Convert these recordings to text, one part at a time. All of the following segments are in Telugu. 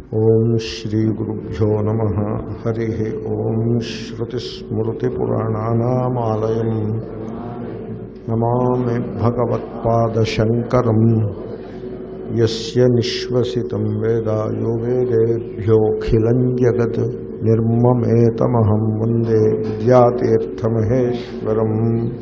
ఓం శ్రీ గురుభ్యో నమ హరి ఓం శ్రుతిస్మృతిపురాణానామాలయం నమామి భగవత్పాదశంకరం యస్య నిశ్వసితం వేద యో వేదేభ్యోఖిలం జగత్ నిర్మమేతమహం వందే విద్యాతీర్థమహేశ్వరం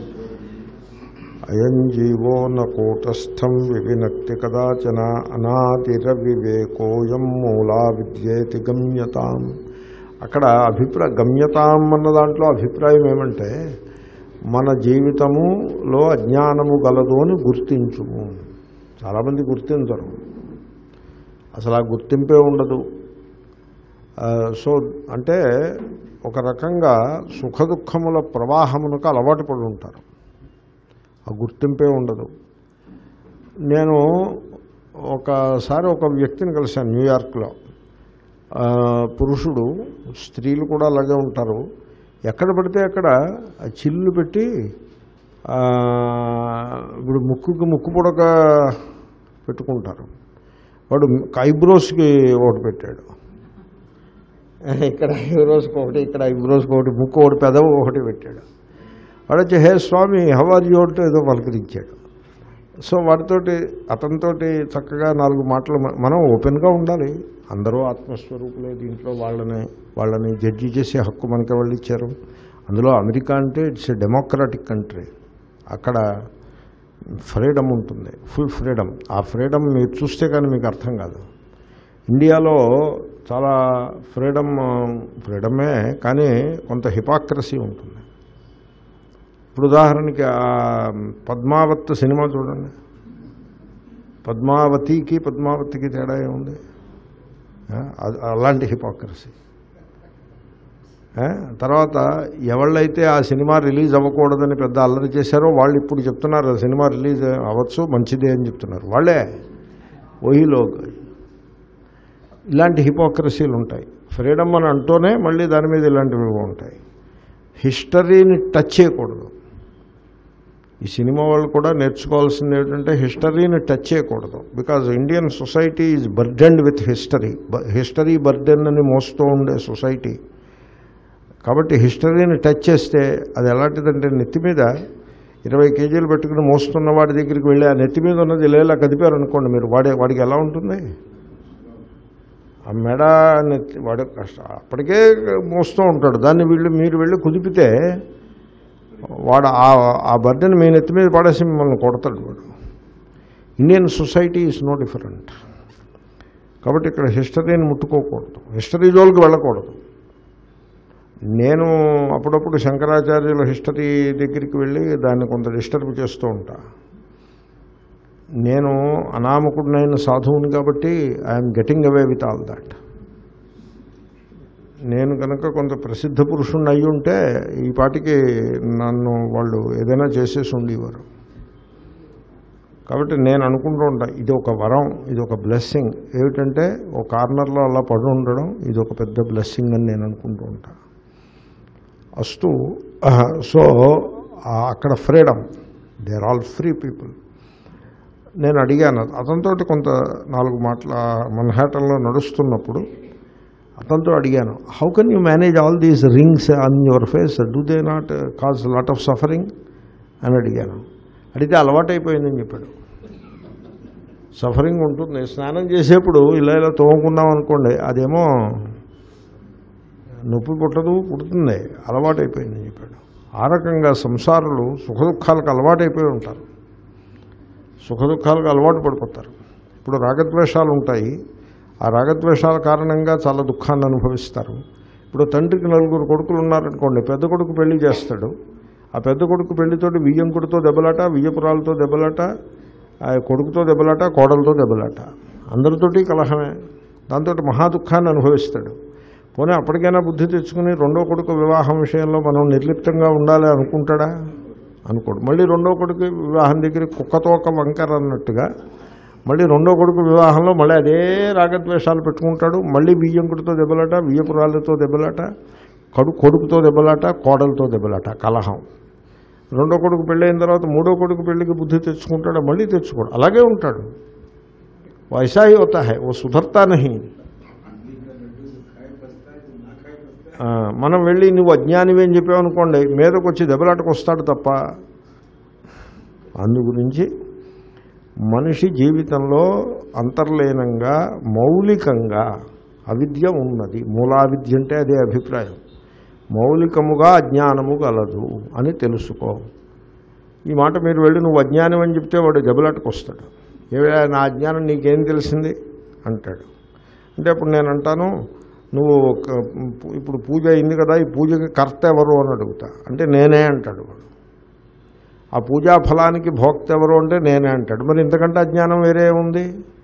అయం జీవో నకూటస్థం వివినక్తి కదాచన అనాదిరవివేకోయం మూలా విద్యేతి గమ్యతాం అక్కడ అభిప్రాయ గమ్యతాం అన్న దాంట్లో అభిప్రాయం ఏమంటే మన జీవితములో అజ్ఞానము గలదు అని గుర్తించుము చాలామంది గుర్తించరు అసలు ఆ గుర్తింపే ఉండదు ఆ, సో అంటే ఒక రకంగా సుఖదుఖముల ప్రవాహమునకు అలవాటు పడి ఉంటారు ఆ గుర్తింపే ఉండదు నేను ఒకసారి ఒక వ్యక్తిని కలిశాను న్యూయార్క్లో ఆ, పురుషుడు స్త్రీలు కూడా అలాగే ఉంటారు ఎక్కడ పడితే అక్కడ ఆ చిల్లు పెట్టి ఆ, ఇప్పుడు ముక్కుకి ముక్కు పొడక పెట్టుకుంటారు వాడు ఐబ్రోస్కి ఒకటి పెట్టాడు ఇక్కడ ఐబ్రోస్కి ఒకటి ఇక్కడ ఐబ్రోస్కి ఒకటి ముక్కు ఒకటి పెదవు ఒకటి పెట్టాడు వాడు వచ్చి హే స్వామి హవర్ యూ అంటే ఏదో పలకరించాడు సో వాడితోటి అతనితోటి చక్కగా నాలుగు మాటలు మ- మనం ఓపెన్గా ఉండాలి అందరూ ఆత్మస్వరూపులే దీంట్లో వాళ్ళని వాళ్ళని జడ్జి చేసే హక్కు మనకి వాళ్ళు ఇచ్చారు అందులో అమెరికా అంటే ఇట్స్ ఎ డెమోక్రాటిక్ కంట్రీ అక్కడ ఫ్రీడమ్ ఉంటుంది ఫుల్ ఫ్రీడమ్ ఆ ఫ్రీడమ్ మీరు చూస్తే కానీ మీకు అర్థం కాదు ఇండియాలో చాలా ఫ్రీడమ్ ఫ్రీడమే కానీ కొంత హిపాక్రసీ ఉంటుంది ఇప్పుడు ఉదాహరణకి ఆ పద్మావత్ సినిమా చూడండి పద్మావతికి పద్మావతికి తేడా ఏముంది ఆ, అది- అలాంటి హిపోక్రసీ ఆ, తర్వాత ఎవళ్ళైతే ఆ సినిమా రిలీజ్ అవ్వకూడదని పెద్ద అల్లరి చేశారో వాళ్ళు ఇప్పుడు చెప్తున్నారు ఆ సినిమా రిలీజ్ అవ్వచ్చు మంచిదే అని చెప్తున్నారు వాళ్ళే ఓహిలో ఇలాంటి హిపోక్రసీలు ఉంటాయి ఫ్రీడమ్ అని అంటూనే మళ్ళీ దాని మీద ఇలాంటివి ఉంటాయి హిస్టరీని టచ్ చేయకూడదు ఈ సినిమా వాళ్ళు కూడా నేర్చుకోవాల్సింది ఏంటంటే హిస్టరీని టచ్ చేయకూడదు because Indian society is burdened with history history burden అని మోస్తూ ఉండే సొసైటీ కాబట్టి హిస్టరీని టచ్ చేస్తే అది ఎలాంటిదంటే నెత్తి మీద ఇరవై కేజీలు పెట్టుకుని మోస్తున్న వాడి దగ్గరికి వెళ్ళి ఆ నెత్తి మీద ఉన్నది లేలా కదిపారు అనుకోండి మీరు వాడి వాడికి ఎలా ఉంటుంది ఆ మెడ నెత్తి వాడు కష్ట అప్పటికే మోస్తూ ఉంటాడు దాన్ని వీళ్ళు మీరు వెళ్ళి కుదిపితే వాడు ఆ ఆ బర్డెన్ మీ నెత్తి మీద పడేసి మిమ్మల్ని కొడతాడు వాడు Indian society is no different కాబట్టి ఇక్కడ హిస్టరీని ముట్టుకోకూడదు హిస్టరీ జోలికి వెళ్ళకూడదు నేను అప్పుడప్పుడు శంకరాచార్యుల హిస్టరీ దగ్గరికి వెళ్ళి దాన్ని కొంత డిస్టర్బ్ చేస్తూ ఉంటా నేను అనామకుడినైన సాధువుని కాబట్టి I'm getting away with all that నేను కనుక కొంత ప్రసిద్ధ పురుషుణ్ణి అయి ఉంటే ఈ పాటికి నన్ను వాళ్ళు ఏదైనా చేసేసి ఉండేవారు కాబట్టి నేను అనుకుంటూ ఉంటా ఇది ఒక వరం ఇది ఒక బ్లెస్సింగ్ ఏమిటంటే ఒక కార్నర్లో అలా పడి ఉండడం ఇది ఒక పెద్ద బ్లెస్సింగ్ అని నేను అనుకుంటూ ఉంటా అస్తు సో అక్కడ freedom they are all free people నేను అడిగాను అతనితో కొంత నాలుగు మాటల మన్హాటంలో నడుస్తున్నప్పుడు అతనితో అడిగాను how can you manage all these rings on your face do they not cause lot of suffering అని అడిగాను అడిగితే అలవాటైపోయిందని చెప్పాడు సఫరింగ్ ఉంటుంది స్నానం చేసేప్పుడు ఇలా ఇలా తోముకున్నాం అనుకోండి అదేమో నొప్పి పుట్టదు పుడుతుంది అలవాటైపోయిందని చెప్పాడు ఆ రకంగా సంసారులు సుఖదుఖాలకు అలవాటైపోయి ఉంటారు సుఖదుఖాలకు అలవాటు పడిపోతారు ఇప్పుడు రాగద్వేషాలు ఉంటాయి ఆ రాగద్వేషాల కారణంగా చాలా దుఃఖాన్ని అనుభవిస్తారు ఇప్పుడు తండ్రికి నలుగురు కొడుకులు ఉన్నారనుకోండి పెద్ద కొడుకు పెళ్లి చేస్తాడు ఆ పెద్ద కొడుకు పెళ్లితోటి వియ్యంకుడితో దెబ్బలాట వియ్యపురాలతో దెబ్బలాట ఆ కొడుకుతో దెబ్బలాట కోడలతో దెబ్బలాట అందరితోటి కలహమే దాంతో మహా దుఃఖాన్ని అనుభవిస్తాడు పోనీ అప్పటికైనా బుద్ధి తెచ్చుకుని రెండో కొడుకు వివాహం విషయంలో మనం నిర్లిప్తంగా ఉండాలి అనుకుంటాడా అనుకోడు మళ్ళీ రెండో కొడుకు వివాహం దగ్గర కుక్కతో ఒక వంకర అన్నట్టుగా మళ్ళీ రెండో కొడుకు వివాహంలో మళ్ళీ అదే రాగద్వేషాలు పెట్టుకుంటాడు మళ్ళీ బియ్యంకుడితో దెబ్బలాట బియ్యపురాలతో దెబ్బలాట కడు కొడుకుతో దెబ్బలాట కోడలతో దెబ్బలాట కలహం రెండో కొడుకు పెళ్ళైన తర్వాత మూడో కొడుకు పెళ్ళికి బుద్ధి తెచ్చుకుంటాడు మళ్ళీ తెచ్చుకోడు అలాగే ఉంటాడు वैसा ही होता है वो सुधरता नहीं ఆ, మనం వెళ్ళి నువ్వు అజ్ఞానివి అని చెప్పామనుకోండి మీదకి వచ్చి దెబ్బలాటకు వస్తాడు తప్ప అందు గురించి మనిషి జీవితంలో అంతర్లీనంగా మౌలికంగా అవిద్య ఉన్నది మూలావిద్య అంటే అదే అభిప్రాయం మౌలికముగా అజ్ఞానము గలదు అని తెలుసుకో ఈ మాట మీరు వెళ్ళి నువ్వు అజ్ఞానం అని చెప్తే వాడు దెబ్బలాటకు వస్తాడు ఏవే నా అజ్ఞానం నీకేం తెలిసింది అంటాడు అంటే అప్పుడు నేను అంటాను నువ్వు ఒక- ఇప్పుడు పూజ అయింది కదా ఈ పూజకి కర్త ఎవరు అని అడుగుతా అంటే నేనే అంటాడు వాడు ఆ పూజా ఫలానికి భోక్త ఎవరు అంటే నేనే అంటాడు మరి ఇంతకంటే అజ్ఞానం వేరే ఉంది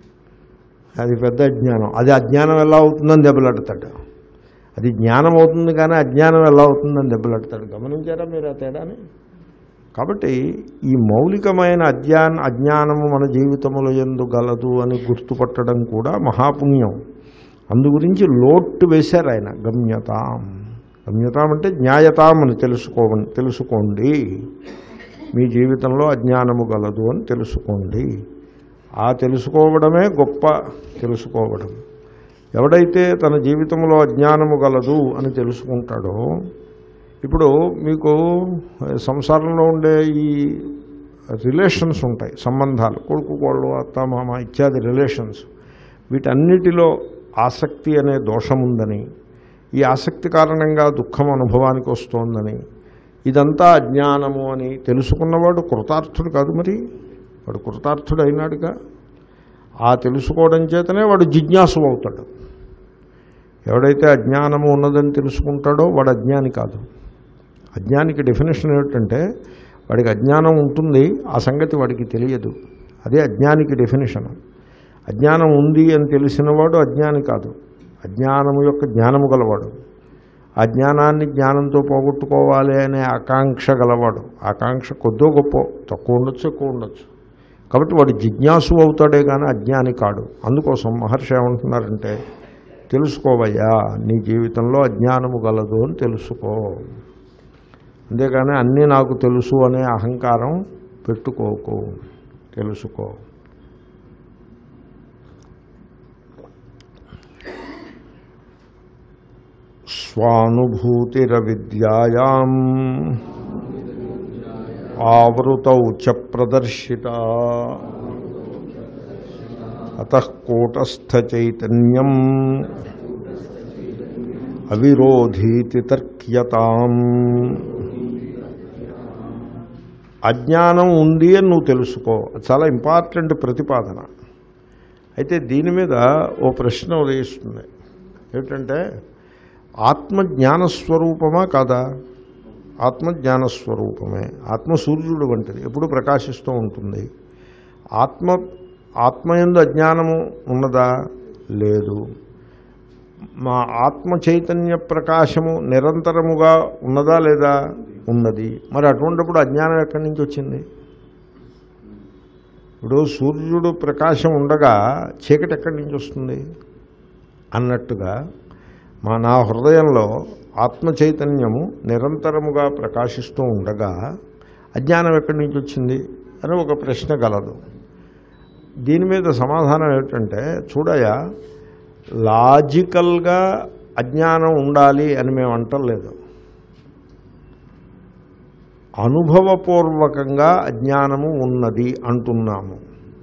అది పెద్ద అజ్ఞానం అది అజ్ఞానం ఎలా అవుతుందని దెబ్బలాడతాడు అది జ్ఞానం అవుతుంది కానీ అజ్ఞానం ఎలా అవుతుందని దెబ్బలాడతాడు గమనించారా మీరు ఆ తేడాని కాబట్టి ఈ మౌలికమైన అజ్ఞాన అజ్ఞానము మన జీవితంలో ఎందు గలదు అని గుర్తుపట్టడం కూడా మహాపుణ్యం అందు గురించి లోట్టు వేశారు ఆయన గమ్యతాం గమ్యతాం అంటే న్యాయతాం అని తెలుసుకో తెలుసుకోండి మీ జీవితంలో అజ్ఞానము గలదు అని తెలుసుకోండి ఆ తెలుసుకోవడమే గొప్ప తెలుసుకోవడం ఎవడైతే తన జీవితంలో అజ్ఞానము గలదు అని తెలుసుకుంటాడో ఇప్పుడు మీకు సంసారంలో ఉండే ఈ రిలేషన్స్ ఉంటాయి సంబంధాలు కొడుకు కోళ్ళు అత్త మామ ఇత్యాది రిలేషన్స్ వీటన్నిటిలో ఆసక్తి అనే దోషం ఉందని ఈ ఆసక్తి కారణంగా దుఃఖం అనుభవానికి వస్తోందని ఇదంతా అజ్ఞానము అని తెలుసుకున్నవాడు కృతార్థుడు కాదు మరి వాడు కృతార్థుడు అయినాడుగా ఆ తెలుసుకోవడం చేతనే వాడు జిజ్ఞాసు అవుతాడు ఎవడైతే అజ్ఞానము ఉన్నదని తెలుసుకుంటాడో వాడు అజ్ఞాని కాదు అజ్ఞానికి డెఫినేషన్ ఏమిటంటే వాడికి అజ్ఞానం ఉంటుంది ఆ సంగతి వాడికి తెలియదు అదే అజ్ఞానికి డెఫినేషన్ అజ్ఞానం ఉంది అని తెలిసినవాడు అజ్ఞాని కాదు అజ్ఞానము యొక్క జ్ఞానము గలవాడు ఆ జ్ఞానాన్ని జ్ఞానంతో పోగొట్టుకోవాలి అనే ఆకాంక్ష గలవాడు ఆకాంక్ష కొద్దో గొప్ప తక్కువ ఉండొచ్చు ఎక్కువ ఉండొచ్చు కాబట్టి వాడు జిజ్ఞాసు అవుతాడే కానీ అజ్ఞాని కాడు అందుకోసం మహర్షి ఏమంటున్నారంటే తెలుసుకోవయ్యా నీ జీవితంలో అజ్ఞానము గలదు అని తెలుసుకో అంతేగాని అన్నీ నాకు తెలుసు అనే అహంకారం పెట్టుకోకు తెలుసుకో స్వానుభూతిరవిద్యాయాం ఆవృతౌ చ ప్రదర్శిత అత కూటస్థచైతన్యం అవిరోధీతి తర్క్యతాం అజ్ఞానం ఉంది అని నువ్వు తెలుసుకో అది చాలా ఇంపార్టెంట్ ప్రతిపాదన అయితే దీని మీద ఓ ప్రశ్న ఉదయిస్తుంది ఏమిటంటే ఆత్మజ్ఞానస్వరూపమా కాదా ఆత్మజ్ఞానస్వరూపమే ఆత్మ సూర్యుడు వంటిది ఎప్పుడు ప్రకాశిస్తూ ఉంటుంది ఆత్మ ఆత్మయందు అజ్ఞానము ఉన్నదా లేదు మా ఆత్మ చైతన్య ప్రకాశము నిరంతరముగా ఉన్నదా లేదా ఉన్నది మరి అటువంటిప్పుడు అజ్ఞానం ఎక్కడి నుంచి వచ్చింది ఇప్పుడు సూర్యుడు ప్రకాశం ఉండగా చీకటి ఎక్కడి నుంచి వస్తుంది అన్నట్టుగా మా నా హృదయంలో ఆత్మ చైతన్యము నిరంతరముగా ప్రకాశిస్తూ ఉండగా అజ్ఞానం ఎక్కడి నుంచి వచ్చింది అని ఒక ప్రశ్న గలదు దీని మీద సమాధానం ఏమిటంటే చూడయా లాజికల్గా అజ్ఞానం ఉండాలి అని మేము అంటలేదు అనుభవపూర్వకంగా అజ్ఞానము ఉన్నది అంటున్నాము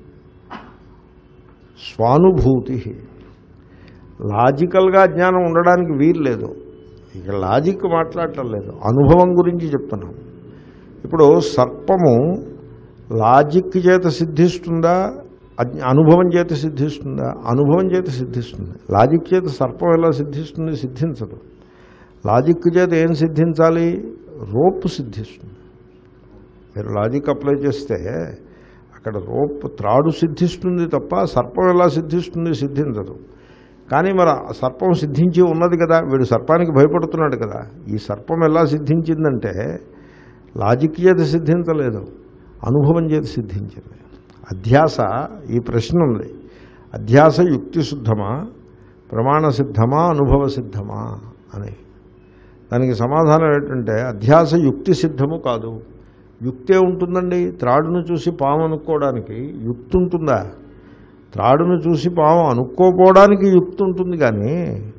స్వానుభూతి లాజికల్గా అజ్ఞానం ఉండడానికి వీలు లేదు ఇక లాజిక్ మాట్లాడటం లేదు అనుభవం గురించి చెప్తున్నాం ఇప్పుడు సర్పము లాజిక్ చేత సిద్ధిస్తుందా అజ్ఞ- అనుభవం చేత సిద్ధిస్తుందా అనుభవం చేత సిద్ధిస్తుంది లాజిక్ చేత సర్పం ఎలా సిద్ధిస్తుంది సిద్ధించదు లాజిక్ చేత ఏం సిద్ధించాలి రోప్ సిద్ధిస్తుంది మీరు లాజిక్ అప్లై చేస్తే అక్కడ రోప్ త్రాడు సిద్ధిస్తుంది తప్ప సర్పం ఎలా సిద్ధిస్తుంది సిద్ధించదు కానీ మరి ఆ సర్పం సిద్ధించి ఉన్నది కదా వీడు సర్పానికి భయపడుతున్నాడు కదా ఈ సర్పం ఎలా సిద్ధించిందంటే లాజిక్ చేత సిద్ధించలేదు అనుభవం చేత సిద్ధించింది అధ్యాస ఈ ప్రశ్న ఉంది అధ్యాస యుక్తి శుద్ధమా ప్రమాణ సిద్ధమా అనుభవ సిద్ధమా అని దానికి సమాధానం ఏంటంటే అధ్యాస యుక్తి సిద్ధము కాదు యుక్తే ఉంటుందండి త్రాడును చూసి పాము అనుకోవడానికి యుక్తి ఉంటుందా త్రాడును చూసి పాము అనుకోపోవడానికి యుక్తి ఉంటుంది కానీ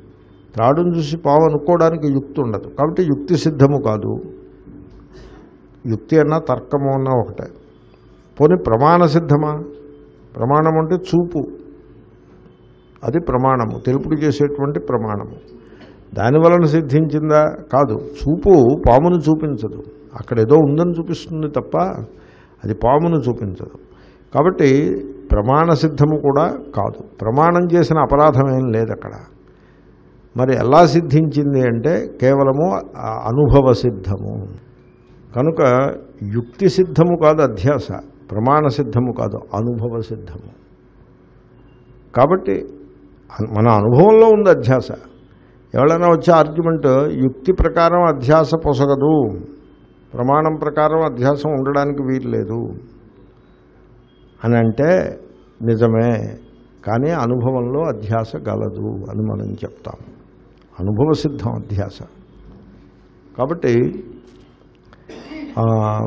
త్రాడును చూసి పాము అనుకోవడానికి యుక్తి ఉండదు కాబట్టి యుక్తి సిద్ధము కాదు యుక్తి అన్నా తర్కము అన్నా ఒకటే పోనీ ప్రమాణ సిద్ధమా ప్రమాణం అంటే చూపు అది ప్రమాణము తెలుపుడు చేసేటువంటి ప్రమాణము దాని వలన సిద్ధించిందా కాదు చూపు పామును చూపించదు అక్కడ ఏదో ఉందని చూపిస్తుంది తప్ప అది పామును చూపించదు కాబట్టి ప్రమాణ సిద్ధము కూడా కాదు ప్రమాణం చేసిన అపరాధం ఏం లేదు అక్కడ మరి ఎలా సిద్ధించింది అంటే కేవలము ఆ అనుభవ సిద్ధము కనుక యుక్తి సిద్ధము కాదు అధ్యాస ప్రమాణ సిద్ధము కాదు అనుభవ సిద్ధము కాబట్టి అన్- మన అనుభవంలో ఉంది అధ్యాస ఎవరైనా వచ్చే ఆర్గ్యుమెంట్ యుక్తి ప్రకారం అధ్యాస పొసగదు ప్రమాణం ప్రకారం అధ్యాసం ఉండడానికి వీలు లేదు అని అంటే నిజమే కానీ అనుభవంలో అధ్యాస గలదు అని మనం చెప్తాం అనుభవ సిద్ధం అధ్యాస కాబట్టి ఆ,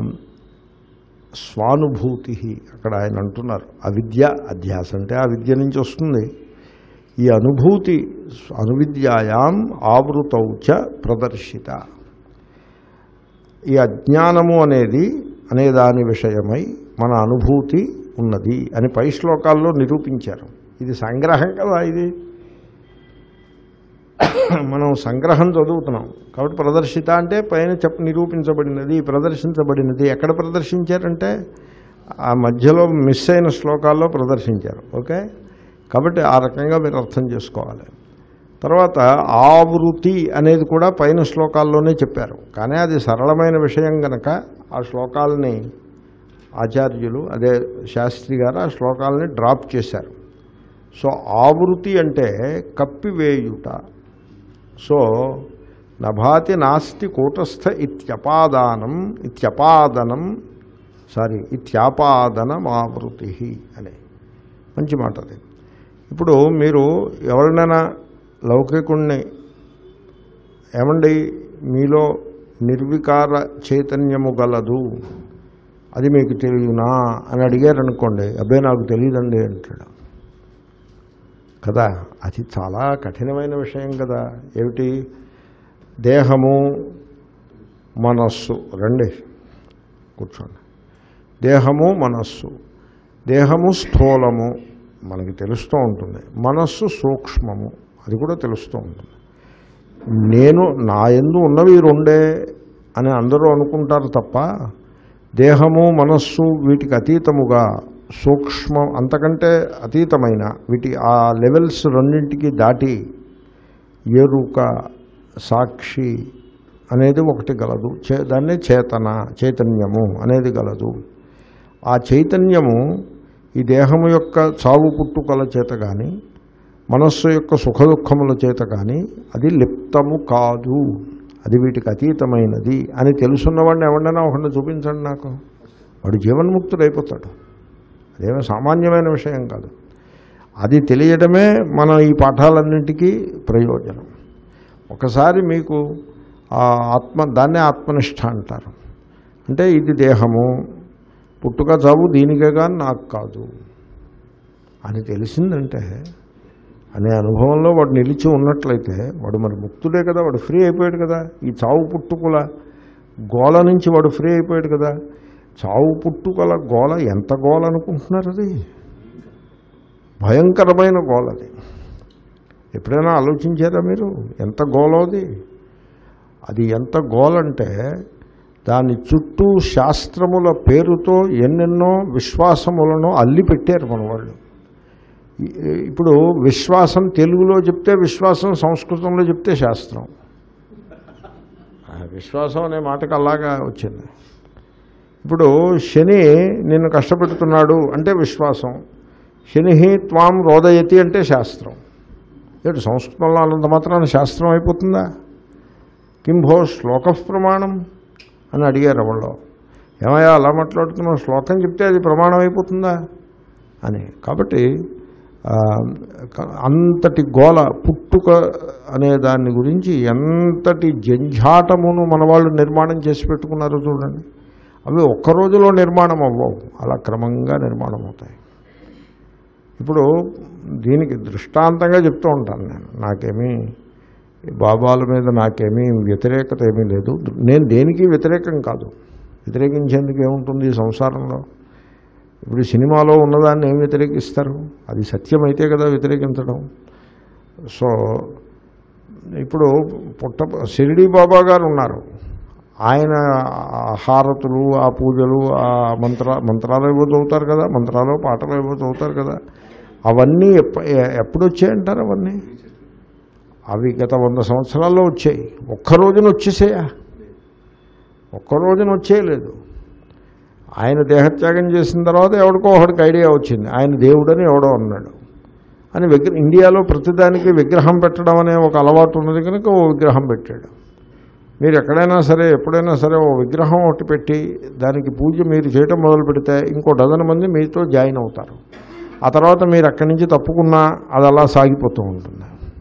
స్వానుభూతి అక్కడ ఆయన అంటున్నారు అవిద్య అధ్యాస అంటే ఆ విద్య నుంచి వస్తుంది ఈ అనుభూతి అనువిద్యాయాం ఆవృతౌచ ప్రదర్శిత ఈ అజ్ఞానము అనేది అనే దాని విషయమై మన అనుభూతి ఉన్నది అని పై శ్లోకాల్లో నిరూపించారు ఇది సంగ్రహం కదా ఇది మనం సంగ్రహం చదువుతున్నాం కాబట్టి ప్రదర్శిత అంటే పైన చెప్ప నిరూపించబడినది ప్రదర్శించబడినది ఎక్కడ ప్రదర్శించారంటే ఆ మధ్యలో మిస్ అయిన శ్లోకాల్లో ప్రదర్శించారు ఓకే కాబట్టి ఆ రకంగా మీరు అర్థం చేసుకోవాలి తర్వాత ఆవృతి అనేది కూడా పైన శ్లోకాల్లోనే చెప్పారు కానీ అది సరళమైన విషయం గనక ఆ శ్లోకాలని ఆచార్యులు అదే శాస్త్రి గారు ఆ శ్లోకాలని డ్రాప్ చేశారు సో ఆవృతి అంటే కప్పివేయుట సో నభాతి నాస్తి కూటస్థ ఇత్యపాదానం ఇత్యపాదనం సారీ ఇత్యాపాదనమావృతి అనే మంచి మాట అది ఇప్పుడు మీరు ఎవరినైనా లౌకికుణ్ణి ఏమండి మీలో నిర్వికార చైతన్యము గలదు అది మీకు తెలియనా అని అడిగారనుకోండి అబ్బాయి నాకు తెలియదండి అంటాడు కదా అది చాలా కఠినమైన విషయం కదా ఏమిటి దేహము మనస్సు రండి కూర్చోండి దేహము మనస్సు దేహము స్థూలము మనకి తెలుస్తూ ఉంటుంది మనస్సు సూక్ష్మము అది కూడా తెలుస్తూ ఉంటుంది నేను నా ఎందు ఉన్నవి ఈ రెండే అని అందరూ అనుకుంటారు తప్ప దేహము మనస్సు వీటికి అతీతముగా సూక్ష్మం అంతకంటే అతీతమైన వీటి ఆ లెవెల్స్ రెండింటికి దాటి ఎరుక సాక్షి అనేది ఒకటి గలదు చే దాన్నే చేతన చైతన్యము అనేది గలదు ఆ చైతన్యము ఈ దేహము యొక్క చావు పుట్టుకల చేత కానీ మనస్సు యొక్క సుఖ దుఃఖముల చేత కానీ అది లిప్తము కాదు అది వీటికి అతీతమైనది అని తెలుసున్నవాడిని ఎవరినైనా ఒకరిని చూపించండి నాకు వాడు జీవన్ముక్తుడు అయిపోతాడు అదేమో సామాన్యమైన విషయం కాదు అది తెలియడమే మన ఈ పాఠాలన్నింటికీ ప్రయోజనం ఒకసారి మీకు ఆ ఆత్మ దాన్నే ఆత్మనిష్ట అంటారు అంటే ఇది దేహము పుట్టుక చావు దీనికే కానీ నాకు కాదు అని తెలిసిందంటే అనే అనుభవంలో వాడు నిలిచి ఉన్నట్లయితే వాడు మరి ముక్తుడే కదా వాడు ఫ్రీ అయిపోయాడు కదా ఈ చావు పుట్టుకుల గోల నుంచి వాడు ఫ్రీ అయిపోయాడు కదా చావు పుట్టుకల గోల ఎంత గోల అనుకుంటున్నారు అది భయంకరమైన గోల అది ఎప్పుడైనా ఆలోచించారా మీరు ఎంత గోలో అది అది ఎంత గోలంటే దాని చుట్టూ శాస్త్రముల పేరుతో ఎన్నెన్నో విశ్వాసములను అల్లి పెట్టారు మన వాళ్ళు ఈ- ఇప్పుడు విశ్వాసం తెలుగులో చెప్తే విశ్వాసం సంస్కృతంలో చెప్తే శాస్త్రం ఆ విశ్వాసం అనే మాటకు అలాగా వచ్చింది ఇప్పుడు శని నిన్ను కష్టపెడుతున్నాడు అంటే విశ్వాసం శని త్వాం రోదయతి అంటే శాస్త్రం ఏంటి సంస్కృతంలో అన్నంత మాత్రాన శాస్త్రం అయిపోతుందా కింభో శ్లోక ప్రమాణం అని అడిగారు వాళ్ళు ఏమయ్యా అలా మాట్లాడుతున్నావు శ్లోకం చెప్తే అది ప్రమాణం అయిపోతుందా అని కాబట్టి ఆ, క- అంతటి గోల పుట్టుక అనే దాని గురించి ఎంతటి జంఝాటమును మన వాళ్ళు నిర్మాణం చేసి పెట్టుకున్నారో చూడండి అవి ఒక్క రోజులో నిర్మాణం అవ్వవు అలా క్రమంగా నిర్మాణం అవుతాయి ఇప్పుడు దీనికి దృష్టాంతంగా చెప్తూ ఉంటాను నేను నాకేమీ ఈ బాబాల మీద నాకేమీ వ్యతిరేకత ఏమీ లేదు నేను దేనికి వ్యతిరేకం కాదు వ్యతిరేకించేందుకు ఏముంటుంది ఈ సంసారంలో ఇప్పుడు ఈ సినిమాలో ఉన్నదాన్ని ఏం వ్యతిరేకిస్తారు అది సత్యమైతే కదా వ్యతిరేకించడం సో ఇప్పుడు పుట్ట షిరిడి బాబా గారు ఉన్నారు ఆయన ఆ హారతులు ఆ పూజలు ఆ మంత్ర మంత్రాలు ఏవో చదువుతారు కదా మంత్రాలు పాటలు ఏవో చదువుతారు కదా అవన్నీ ఎప్ప ఎ- ఎప్పుడు వచ్చాయంటారు అవన్నీ అవి గత వంద సంవత్సరాల్లో వచ్చాయి ఒక్క రోజున వచ్చేసాయా ఒక్క రోజున వచ్చేయలేదు ఆయన దేహత్యాగం చేసిన తర్వాత ఎవడికో ఒకడికి ఐడియా వచ్చింది ఆయన దేవుడని ఎవడో అన్నాడు అని విగ్ర ఇండియాలో ప్రతిదానికి విగ్రహం పెట్టడం అనే ఒక అలవాటు ఉన్నది కనుక ఓ విగ్రహం పెట్టాడు మీరు ఎక్కడైనా సరే ఎప్పుడైనా సరే ఓ విగ్రహం ఒకటి పెట్టి దానికి పూజ మీరు చేయటం మొదలు పెడితే ఇంకో డజన్ మంది మీతో జాయిన్ అవుతారు ఆ తర్వాత మీరు అక్కడి నుంచి తప్పుకున్నా అది అలా సాగిపోతూ ఉంటుంది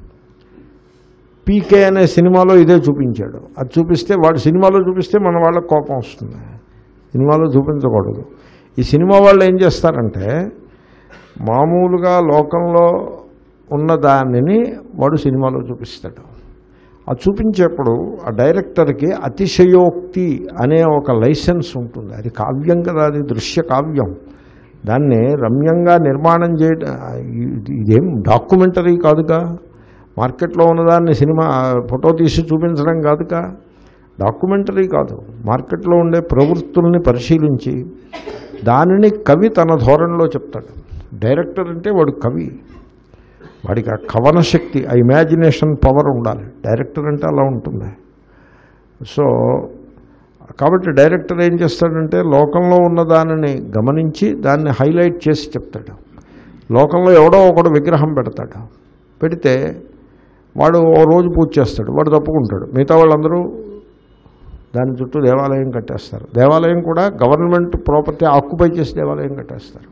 పీకే అనే సినిమాలో ఇదే చూపించాడు అది చూపిస్తే వాడు సినిమాలో చూపిస్తే మన వాళ్ళకి కోపం వస్తుంది సినిమాలో చూపించకూడదు ఈ సినిమా వాళ్ళు ఏం చేస్తారంటే మామూలుగా లోకంలో ఉన్న దానిని వాడు సినిమాలో చూపిస్తాడు ఆ చూపించేప్పుడు ఆ డైరెక్టర్కి అతిశయోక్తి అనే ఒక లైసెన్స్ ఉంటుంది అది కావ్యం కదా అది దృశ్య కావ్యం దాన్ని రమ్యంగా నిర్మాణం చేయడం ఇది- ఇదేం డాక్యుమెంటరీ కాదుగా మార్కెట్లో ఉన్నదాన్ని సినిమా ఫోటో తీసి చూపించడం కాదుగా డాక్యుమెంటరీ కాదు మార్కెట్లో ఉండే ప్రవృత్తుల్ని పరిశీలించి దానిని కవి తన ధోరణిలో చెప్తాడు డైరెక్టర్ అంటే వాడు కవి వాడికి ఆ కవన శక్తి ఆ ఇమాజినేషన్ పవర్ ఉండాలి డైరెక్టర్ అంటే అలా ఉంటుంది సో కాబట్టి డైరెక్టర్ ఏం చేస్తాడంటే లోకంలో ఉన్న దానిని గమనించి దాన్ని హైలైట్ చేసి చెప్తాడు లోకంలో ఎవడో ఒకడు విగ్రహం పెడతాడు పెడితే వాడు ఓ రోజు పూజ చేస్తాడు వాడు తప్పుకుంటాడు మిగతా వాళ్ళందరూ దాని చుట్టూ దేవాలయం కట్టేస్తారు దేవాలయం కూడా గవర్నమెంట్ ప్రాపర్టీ ఆక్యుపై చేసి దేవాలయం కట్టేస్తారు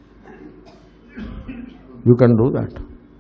you can do that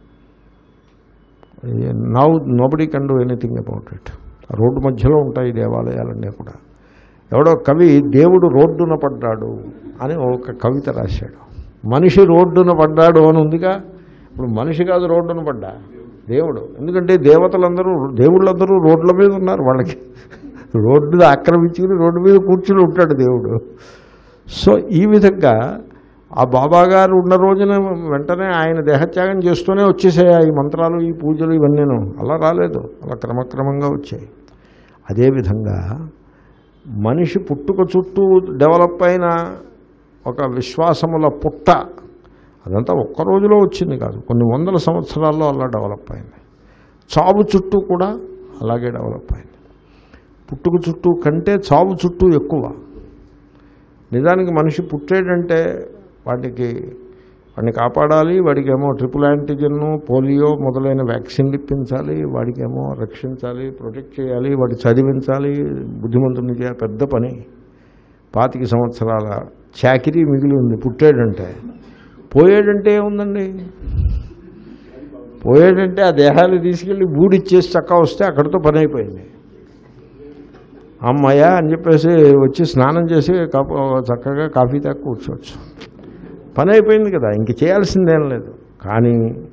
now nobody can do anything about it road మధ్యలో ఉంటాయి ఈ దేవాలయాలన్నీ కూడా ఎవడో కవి దేవుడు రోడ్డున పడ్డాడు అని ఒక కవిత రాశాడు మనిషి రోడ్డున పడ్డాడు అని ఉందిగా ఇప్పుడు మనిషి కాదు రోడ్డున పడ్డా దేవుడు ఎందుకంటే దేవతలందరూ దేవుళ్ళందరూ రోడ్ల మీద ఉన్నారు వాళ్ళకి రోడ్డు ఆక్రమించుకుని రోడ్డు మీద కూర్చుని ఉంటాడు దేవుడు సో ఈ విధంగా ఆ బాబా గారు ఉన్న రోజున వెంటనే ఆయన దేహత్యాగం చేస్తూనే వచ్చేసాయి ఈ మంత్రాలు ఈ పూజలు ఇవన్నీను అలా రాలేదు అలా క్రమక్రమంగా వచ్చాయి అదేవిధంగా మనిషి పుట్టుక చుట్టూ డెవలప్ అయిన ఒక విశ్వాసముల పుట్ట అదంతా ఒక్క రోజులో వచ్చింది కాదు కొన్ని వందల సంవత్సరాల్లో అలా డెవలప్ అయింది చావు చుట్టూ కూడా అలాగే డెవలప్ అయింది పుట్టుక చుట్టూ కంటే చావు చుట్టూ ఎక్కువ నిజానికి మనిషి పుట్టాడంటే వాటికి వాడిని కాపాడాలి వాడికేమో ట్రిపుల్ యాంటీజన్ పోలియో మొదలైన వ్యాక్సిన్లు ఇప్పించాలి వాడికేమో రక్షించాలి ప్రొటెక్ట్ చేయాలి వాడి చదివించాలి బుద్ధిమంతుని చేయాలి పెద్ద పని పాతిక సంవత్సరాల చాకిరీ మిగిలి ఉంది పుట్టాడంటే పోయాడంటే ఏముందండి పోయాడంటే ఆ దేహాలు తీసుకెళ్ళి బూడిచ్చేసి చక్కా వస్తే అక్కడితో పని అయిపోయింది అమ్మయ్య అని చెప్పేసి వచ్చి స్నానం చేసి కప్ చక్కగా కాఫీ తాగి కూర్చోవచ్చు పని అయిపోయింది కదా ఇంక చేయాల్సిందేం లేదు కానీ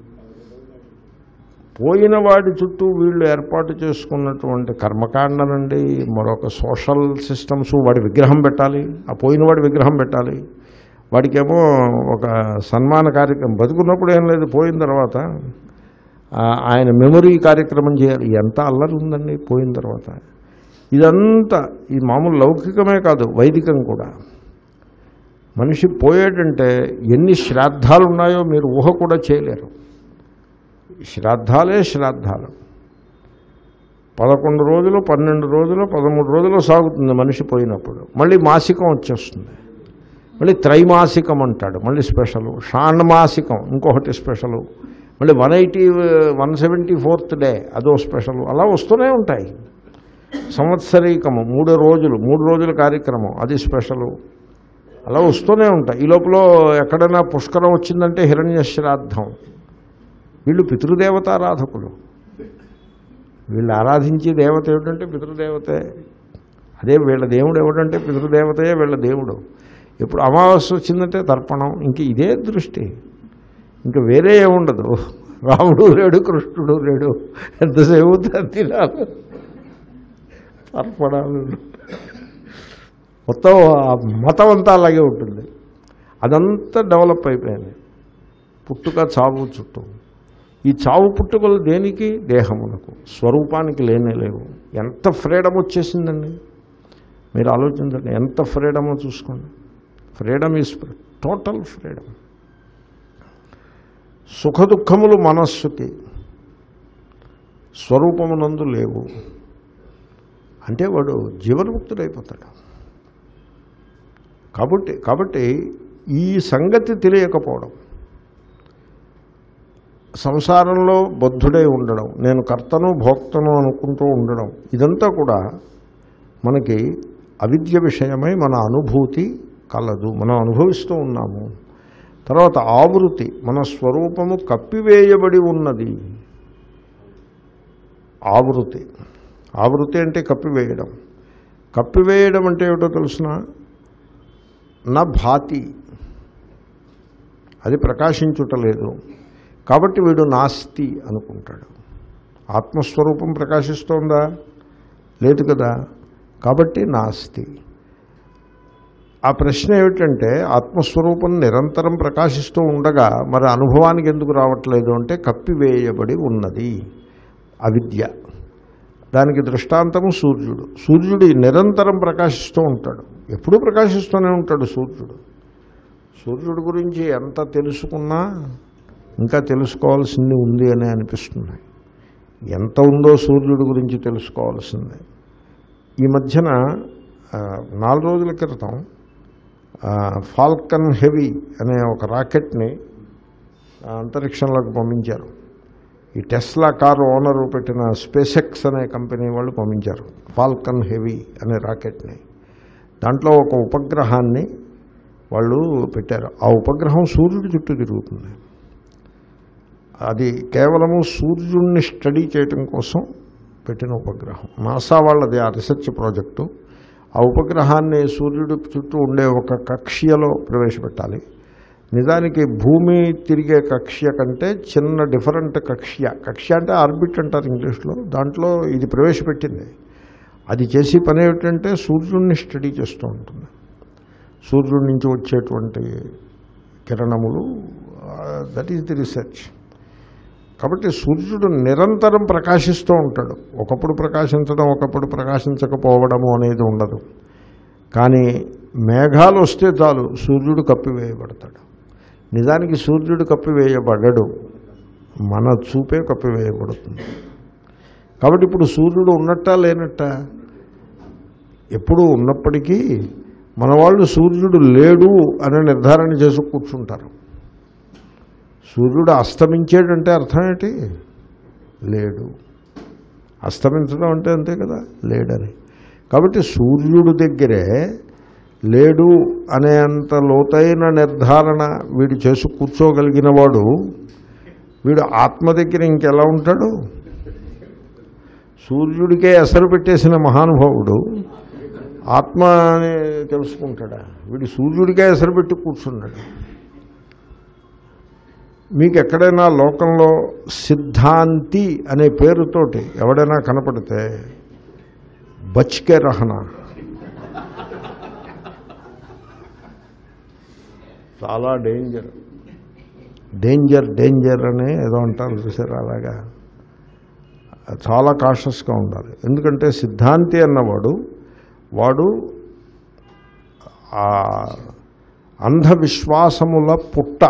పోయిన వాడి చుట్టూ వీళ్ళు ఏర్పాటు చేసుకున్నటువంటి కర్మకాండ నుండి మరొక సోషల్ సిస్టమ్స్ వాడి విగ్రహం పెట్టాలి ఆ పోయిన వాడి విగ్రహం పెట్టాలి వాడికేమో ఒక సన్మాన కార్యక్రమం బతుకున్నప్పుడు ఏం లేదు పోయిన తర్వాత ఆ, ఆయన మెమొరీ కార్యక్రమం చేయాలి ఎంత అల్లరి ఉందండి పోయిన తర్వాత ఇదంతా ఈ మామూలు లౌకికమే కాదు వైదికం కూడా మనిషి పోయాడంటే ఎన్ని శ్రాద్ధాలు ఉన్నాయో మీరు ఊహ కూడా చేయలేరు శ్రాద్ధాలే శ్రాద్ధాలు పదకొండు రోజులు పన్నెండు రోజులు పదమూడు రోజులు సాగుతుంది మనిషి పోయినప్పుడు మళ్ళీ మాసికం వచ్చేస్తుంది మళ్ళీ త్రైమాసికం అంటాడు మళ్ళీ స్పెషల్ షాణమాసికం ఇంకొకటి స్పెషలు మళ్ళీ one eighty one seventy fourth day అదో స్పెషల్ అలా వస్తూనే ఉంటాయి సంవత్సరీకము మూడు రోజులు మూడు రోజుల కార్యక్రమం అది స్పెషలు అలా వస్తూనే ఉంటాయి ఈ లోపల ఎక్కడైనా పుష్కరం వచ్చిందంటే హిరణ్య శ్రాద్ధం వీళ్ళు పితృదేవతారాధకులు వీళ్ళు ఆరాధించే దేవత ఏమిటంటే పితృదేవతే అదే వీళ్ళ దేవుడు ఎవడంటే పితృదేవతయే వీళ్ళ దేవుడు ఇప్పుడు అమావాస్య వచ్చిందంటే తర్పణం ఇంక ఇదే దృష్టి ఇంకా వేరే ఏముండదు రాముడు లేడు కృష్ణుడు లేడు ఎంతసేపు తినాలి తర్పణాలు మొత్తం ఆ మతం అంతా అలాగే ఉంటుంది అదంతా డెవలప్ అయిపోయింది పుట్టుక చావు చుట్టూ ఈ చావు పుట్టుకలు దేనికి దేహమునకు స్వరూపానికి లేనే లేవు ఎంత ఫ్రీడమ్ వచ్చేసిందండి మీరు ఆలోచించండి ఎంత ఫ్రీడమో చూసుకోండి ఫ్రీడమ్ ఈజ్ టోటల్ ఫ్రీడమ్ సుఖ దుఃఖములు మనస్సుకి స్వరూపమునందు లేవు అంటే వాడు జీవన్ముక్తుడైపోతాడు కాబట్టి కాబట్టి ఈ సంగతి తెలియకపోవడం సంసారంలో బద్ధుడై ఉండడం నేను కర్తను భోక్తను అనుకుంటూ ఉండడం ఇదంతా కూడా మనకి అవిద్య విషయమై మన అనుభూతి కలదు మనం అనుభవిస్తూ ఉన్నాము తర్వాత ఆవృతి మన స్వరూపము కప్పివేయబడి ఉన్నది ఆవృతి ఆవృతి అంటే కప్పివేయడం కప్పివేయడం అంటే ఏమిటో తెలుసిన నా భాతి అది ప్రకాశించుటలేదు కాబట్టి వీడు నాస్తి అనుకుంటాడు ఆత్మస్వరూపం ప్రకాశిస్తోందా లేదు కదా కాబట్టి నాస్తి ఆ ప్రశ్న ఏమిటంటే ఆత్మస్వరూపం నిరంతరం ప్రకాశిస్తూ ఉండగా మరి అనుభవానికి ఎందుకు రావట్లేదు అంటే కప్పివేయబడి ఉన్నది అవిద్య దానికి దృష్టాంతము సూర్యుడు సూర్యుడు నిరంతరం ప్రకాశిస్తూ ఉంటాడు ఎప్పుడూ ప్రకాశిస్తూనే ఉంటాడు సూర్యుడు సూర్యుడి గురించి ఎంత తెలుసుకున్నా ఇంకా తెలుసుకోవాల్సింది ఉంది అని అనిపిస్తుంది ఎంత ఉందో సూర్యుడి గురించి తెలుసుకోవాల్సింది ఈ మధ్యన ఆ, నాలుగు రోజుల క్రితం ఆ, ఫాల్కన్ హెవీ అనే ఒక రాకెట్ని ఆ, అంతరిక్షంలోకి పంపించారు ఈ టెస్లా కారు ఓనరు పెట్టిన స్పేసెక్స్ అనే కంపెనీ వాళ్ళు పంపించారు ఫాల్కన్ హెవీ అనే రాకెట్ని దాంట్లో ఒక ఉపగ్రహాన్ని వాళ్ళు పెట్టారు ఆ ఉపగ్రహం సూర్యుడి చుట్టూ తిరుగుతుంది అది కేవలము సూర్యుడిని స్టడీ చేయటం కోసం పెట్టిన ఉపగ్రహం నాసా వాళ్ళది ఆ రీసెర్చ్ ప్రాజెక్టు ఆ ఉపగ్రహాన్ని సూర్యుడి చుట్టూ ఉండే ఒక కక్ష్యలో ప్రవేశపెట్టాలి నిజానికి భూమి తిరిగే కక్ష్య కంటే చిన్న డిఫరెంట్ కక్ష్య కక్ష్య అంటే ఆర్బిట్ అంటారు ఇంగ్లీష్లో దాంట్లో ఇది ప్రవేశపెట్టింది అది చేసే పని ఏమిటంటే సూర్యుడిని స్టడీ చేస్తూ ఉంటుంది సూర్యుడి నుంచి వచ్చేటువంటి కిరణములు దట్ ఈస్ ది రీసెర్చ్ కాబట్టి సూర్యుడు నిరంతరం ప్రకాశిస్తూ ఉంటాడు ఒకప్పుడు ప్రకాశించడం ఒకప్పుడు ప్రకాశించకపోవడము అనేది ఉండదు కానీ మేఘాలు వస్తే చాలు సూర్యుడు కప్పివేయబడతాడు నిజానికి సూర్యుడు కప్పివేయబడడు మన చూపే కప్పివేయబడుతుంది కాబట్టి ఇప్పుడు సూర్యుడు ఉన్నట్టా లేనట్టా ఎప్పుడు ఉన్నప్పటికీ మన వాళ్ళు సూర్యుడు లేడు అని నిర్ధారణ చేసి కూర్చుంటారు సూర్యుడు అస్తమించాడంటే అర్థం ఏంటి లేడు అస్తమించడం అంటే అంతే కదా లేడని కాబట్టి సూర్యుడు దగ్గరే లేడు అనేంత లోతైన నిర్ధారణ వీడు చేసి కూర్చోగలిగిన వాడు వీడు ఆత్మ దగ్గర ఇంకెలా ఉంటాడు సూర్యుడికే ఎసరు పెట్టేసిన మహానుభావుడు ఆత్మ అని తెలుసుకుంటాడా వీడు సూర్యుడికే ఎసరు పెట్టి కూర్చున్నాడు మీకు ఎక్కడైనా లోకంలో సిద్ధాంతి అనే పేరుతోటి ఎవడైనా కనపడితే బచ్కే రహనా చాలా డేంజర్ డేంజర్ డేంజర్ అని ఏదో అంటారు చూసారు అలాగా చాలా కాషస్గా ఉండాలి ఎందుకంటే సిద్ధాంతి అన్నవాడు వాడు ఆ అంధవిశ్వాసముల పుట్ట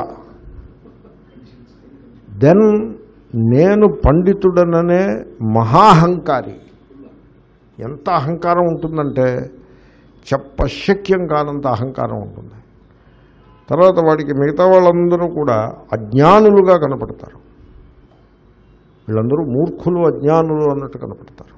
దెన్ నేను పండితుడననే మహాహంకారి ఎంత అహంకారం ఉంటుందంటే చెప్పశక్యం కానంత అహంకారం ఉంటుంది తర్వాత వాడికి మిగతా వాళ్ళందరూ కూడా అజ్ఞానులుగా కనపడతారు వీళ్ళందరూ మూర్ఖులు అజ్ఞానులు అన్నట్టు కనపడతారు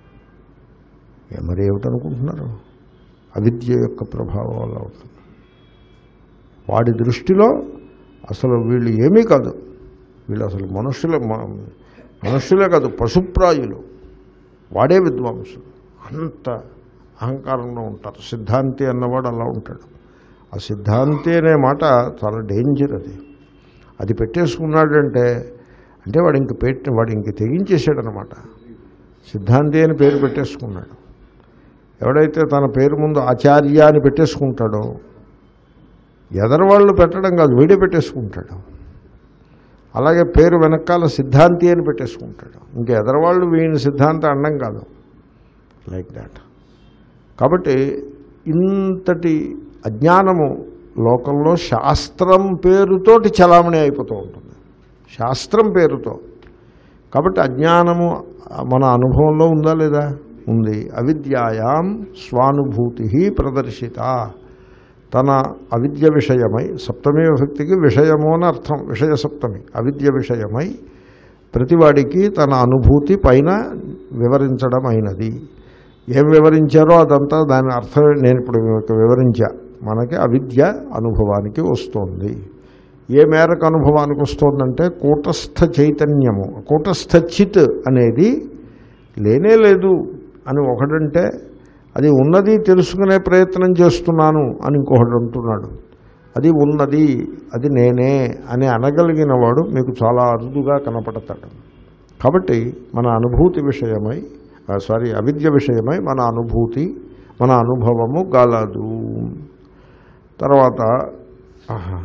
ఏ మరి ఏమిటనుకుంటున్నారు అవిద్య యొక్క ప్రభావం వల్ల అవుతుంది వాడి దృష్టిలో అసలు వీళ్ళు ఏమీ కాదు వీళ్ళు అసలు మనుషులే మ- మనుషులే కాదు పశుప్రాయులు వాడే విద్వాంసులు అంత అహంకారంలో ఉంటారు సిద్ధాంతి అన్నవాడు అలా ఉంటాడు ఆ సిద్ధాంతి అనే మాట చాలా డేంజర్ అది అది పెట్టేసుకున్నాడంటే అంటే వాడు ఇంక పెట్టి వాడు ఇంక తెగించేశాడు అనమాట సిద్ధాంతి అని పేరు పెట్టేసుకున్నాడు ఎవడైతే తన పేరు ముందు ఆచార్య అని పెట్టేసుకుంటాడో ఎదరవాళ్ళు పెట్టడం కాదు వీడే పెట్టేసుకుంటాడు అలాగే పేరు వెనకాల సిద్ధాంతి అని పెట్టేసుకుంటాడు ఇంకా ఎదరవాళ్ళు వీని సిద్ధాంత అండం కాదు లైక్ దాట్ కాబట్టి ఇంతటి అజ్ఞానము లోకంలో శాస్త్రం పేరుతోటి చలామణి అయిపోతూ ఉంటుంది శాస్త్రం పేరుతో కాబట్టి అజ్ఞానము మన అనుభవంలో ఉందా లేదా ఉంది అవిద్యాయాం స్వానుభూతి ప్రదర్శిత తన అవిద్య విషయమై సప్తమి విభక్తికి విషయము అని అర్థం విషయ సప్తమి అవిద్య విషయమై ప్రతివాడికి తన అనుభూతి పైన వివరించడం అయినది ఏం వివరించారో అదంతా దాని అర్థం నేను ఇప్పుడు మీకు వివరించా మనకి అవిద్య అనుభవానికి వస్తుంది ఏ మేరకు అనుభవానికి వస్తుందంటే కూటస్థ చైతన్యము కూటస్థ చిత్ అనేది లేనే లేదు అని ఒకడంటే అది ఉన్నది తెలుసుకునే ప్రయత్నం చేస్తున్నాను అని ఇంకొకడు అంటున్నాడు అది ఉన్నది అది నేనే అని అనగలిగిన వాడు మీకు చాలా అరుదుగా కనపడతాడు కాబట్టి మన అనుభూతి విషయమై ఆ, సారీ అవిద్య విషయమై మన అనుభూతి మన అనుభవము గలదు తర్వాత ఆహా.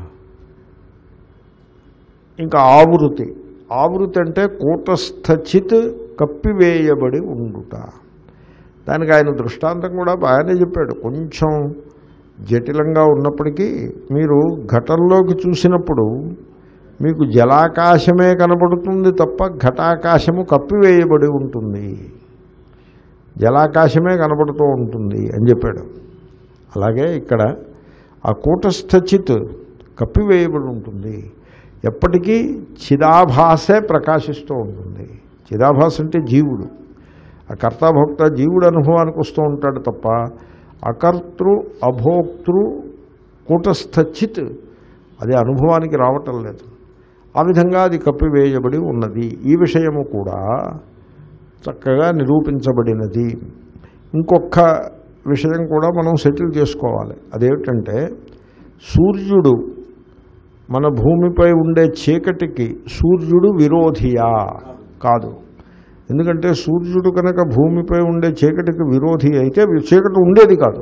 ఇంకా ఆవృతి ఆవృతి అంటే కూటస్థచిత్ కప్పివేయబడి ఉండుట దానికి ఆయన దృష్టాంతం కూడా బాగానే చెప్పాడు కొంచెం జటిలంగా ఉన్నప్పటికీ మీరు ఘటంలోకి చూసినప్పుడు మీకు జలాకాశమే కనబడుతుంది తప్ప ఘటాకాశము కప్పివేయబడి ఉంటుంది జలాకాశమే కనబడుతూ ఉంటుంది అని చెప్పాడు అలాగే ఇక్కడ ఆ కూటస్థచిత్ కప్పివేయబడి ఉంటుంది ఎప్పటికీ చిదాభాసే ప్రకాశిస్తూ ఉంటుంది చిదాభాస అంటే జీవుడు ఆ కర్తాభోక్త జీవుడు అనుభవానికి వస్తూ ఉంటాడు తప్ప అకర్తృ అభోక్తృ కూటస్థచిత్ అది అనుభవానికి రావటం లేదు ఆ విధంగా అది కప్పివేయబడి ఉన్నది ఈ విషయము కూడా చక్కగా నిరూపించబడినది ఇంకొక విషయం కూడా మనం సెటిల్ చేసుకోవాలి అదేమిటంటే సూర్యుడు మన భూమిపై ఉండే చీకటికి సూర్యుడు విరోధియా కాదు ఎందుకంటే సూర్యుడు కనుక భూమిపై ఉండే చీకటికి విరోధి అయితే చీకటి ఉండేది కాదు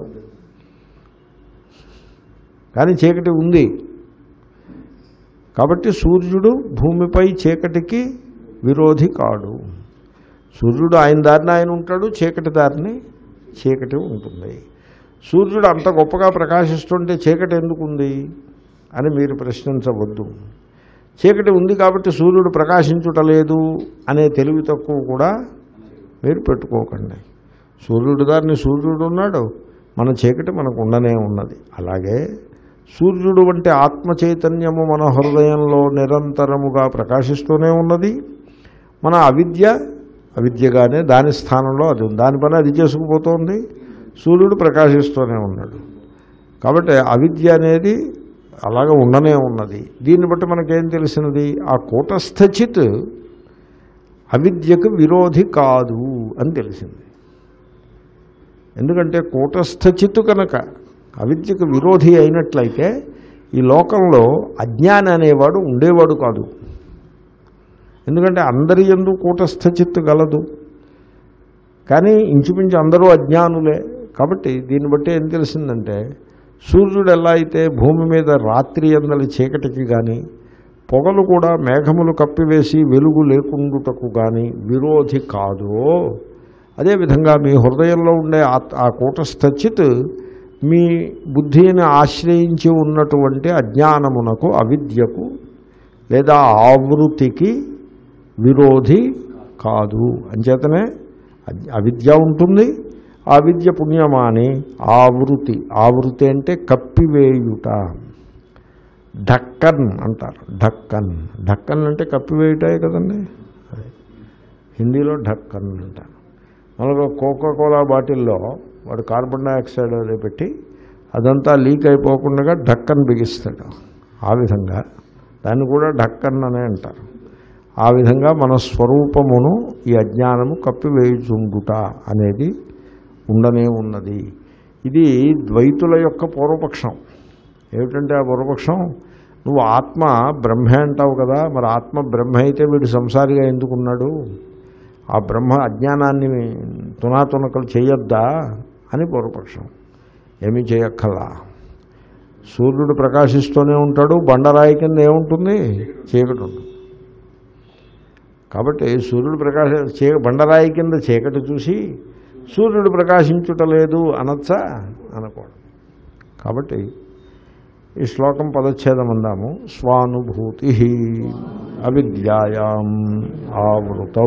కానీ చీకటి ఉంది కాబట్టి సూర్యుడు భూమిపై చీకటికి విరోధి కాడు సూర్యుడు ఆయన దారిని ఆయన ఉంటాడు చీకటి దారిని చీకటి ఉంటుంది సూర్యుడు అంత గొప్పగా ప్రకాశిస్తుంటే చీకటి ఎందుకు ఉంది అని మీరు ప్రశ్నించవద్దు చీకటి ఉంది కాబట్టి సూర్యుడు ప్రకాశించుటలేదు అనే తెలివి తక్కువ కూడా మీరు పెట్టుకోకండి సూర్యుడు దారిని సూర్యుడు ఉన్నాడు మన చీకటి మనకు ఉండనే ఉన్నది అలాగే సూర్యుడు వంటి ఆత్మ చైతన్యము మన హృదయంలో నిరంతరముగా ప్రకాశిస్తూనే ఉన్నది మన అవిద్య అవిద్యగానే దాని స్థానంలో అది ఉంది దాని పని అది చేసుకుపోతోంది సూర్యుడు ప్రకాశిస్తూనే ఉన్నాడు కాబట్టి అవిద్య అనేది అలాగ ఉండనే ఉన్నది దీన్ని బట్టి మనకేం తెలిసినది ఆ కూటస్థచిత్ అవిద్యకు విరోధి కాదు అని తెలిసింది ఎందుకంటే కూటస్థచిత్తు కనుక అవిద్యకు విరోధి అయినట్లయితే ఈ లోకంలో అజ్ఞాని అనేవాడు ఉండేవాడు కాదు ఎందుకంటే అందరి ఎందు కూటస్థ చిత్తు గలదు కానీ ఇంచుమించు అందరూ అజ్ఞానులే కాబట్టి దీన్ని బట్టి ఏం తెలిసిందంటే సూర్యుడు ఎలా అయితే భూమి మీద రాత్రి అందలి చీకటికి కానీ పొగలు కూడా మేఘములు కప్పివేసి వెలుగు లేకుండుటకు కానీ విరోధి కాదో అదేవిధంగా మీ హృదయంలో ఉండే ఆ- ఆ కూటస్థచిత్ మీ బుద్ధిని ఆశ్రయించి ఉన్నటువంటి అజ్ఞానమునకు అవిద్యకు లేదా ఆవృతికి విరోధి కాదు అంచేతనే అజ్- అవిద్య ఉంటుంది ఆ విద్య పుణ్యమాని ఆవృతి ఆవృతి అంటే కప్పివేయుట ఢక్కన్ అంటారు ఢక్కన్ ఢక్కన్ అంటే కప్పివేయుటే కదండి అదే. హిందీలో ఢక్కన్ అంటారు మనకు కోకా కోలా బాటిల్లో వాడు కార్బన్ డైఆక్సైడ్ అది పెట్టి అదంతా లీక్ అయిపోకుండా ఢక్కన్ బిగిస్తాడు ఆ విధంగా దాన్ని కూడా ఢక్కన్ అనే అంటారు ఆ విధంగా మన స్వరూపమును ఈ అజ్ఞానము కప్పివేయుచుండుట అనేది ఉండనే ఉన్నది ఇది ద్వైతుల యొక్క పూర్వపక్షం ఏమిటంటే ఆ పూర్వపక్షం నువ్వు ఆత్మ బ్రహ్మే అంటావు కదా మరి ఆత్మ బ్రహ్మ అయితే వీడు సంసారిగా ఎందుకున్నాడు ఆ బ్రహ్మ అజ్ఞానాన్ని తునాతునకలు చేయొద్దా అని పూర్వపక్షం ఏమీ చేయక్కర్లా సూర్యుడు ప్రకాశిస్తూనే ఉంటాడు బండరాయి కింద ఏముంటుంది చీకటి ఉంటుంది కాబట్టి సూర్యుడు ప్రకాశ చీ బండరాయి కింద చీకటి చూసి సూర్యుడు ప్రకాశించుట లేదు అనొచ్చా అనకూడదు కాబట్టి ఈ శ్లోకం పదచ్ఛేదం అందాము స్వానుభూతి అవిద్యాయాం ఆవృతౌ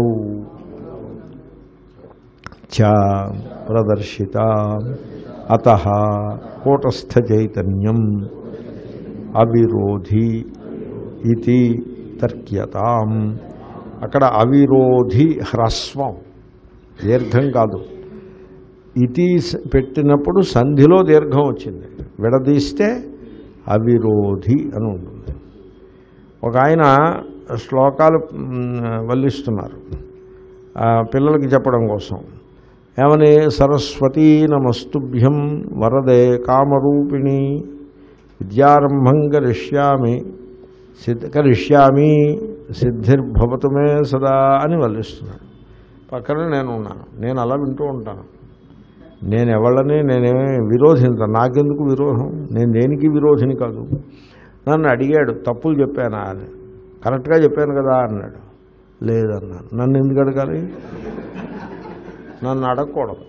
చ ప్రదర్శిత అత కూటస్థ చైతన్యం అవిరోధి ఇది తర్క్యతాం అక్కడ అవిరోధి హ్రస్వం దీర్ఘం కాదు ఇతి స- పెట్టినప్పుడు సంధిలో దీర్ఘం వచ్చింది విడదీస్తే అవిరోధి అని ఉంటుంది ఒక ఆయన శ్లోకాలు మ్, వల్లిస్తున్నారు ఆ, పిల్లలకి చెప్పడం కోసం ఏమని సరస్వతీ నమస్తుభ్యం వరదే కామరూపిణి విద్యారంభం కరిష్యామి సిద్ధ కరిష్యామి సిద్ధిర్భవతు మే సదా అని వల్లిస్తున్నాడు పక్కన నేను ఉన్నాను నేను అలా వింటూ ఉంటాను నేను ఎవళ్ళని నేనేమి విరోధించను నాకెందుకు విరోధం నేను దేనికి విరోధిని కాదు నన్ను అడిగాడు తప్పులు చెప్పానా అని కరెక్ట్గా చెప్పాను కదా అన్నాడు లేదన్నాను నన్ను ఎందుకు అడగాలి నన్ను అడగకూడదు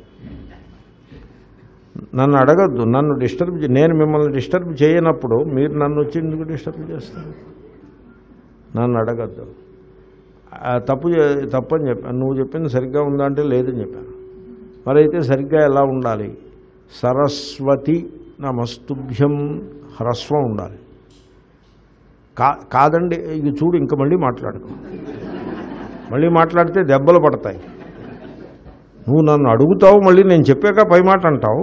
నన్ను అడగద్దు నన్ను డిస్టర్బ్ చే- నేను మిమ్మల్ని డిస్టర్బ్ చేయనప్పుడు మీరు నన్ను వచ్చి ఎందుకు డిస్టర్బ్ చేస్తారు నన్ను అడగద్దు ఆ, తప్పు చే- తప్పు అని చెప్పాను నువ్వు చెప్పింది సరిగ్గా ఉందా అంటే లేదని చెప్పాను మరైతే సరిగ్గా ఎలా ఉండాలి సరస్వతి నమస్తుభ్యం హ్రస్వం ఉండాలి కా కాదండి ఇది చూడు ఇంక మళ్ళీ మాట్లాడుకో మళ్ళీ మాట్లాడితే దెబ్బలు పడతాయి నువ్వు నన్ను అడుగుతావు మళ్ళీ నేను చెప్పాక పై మాట అంటావు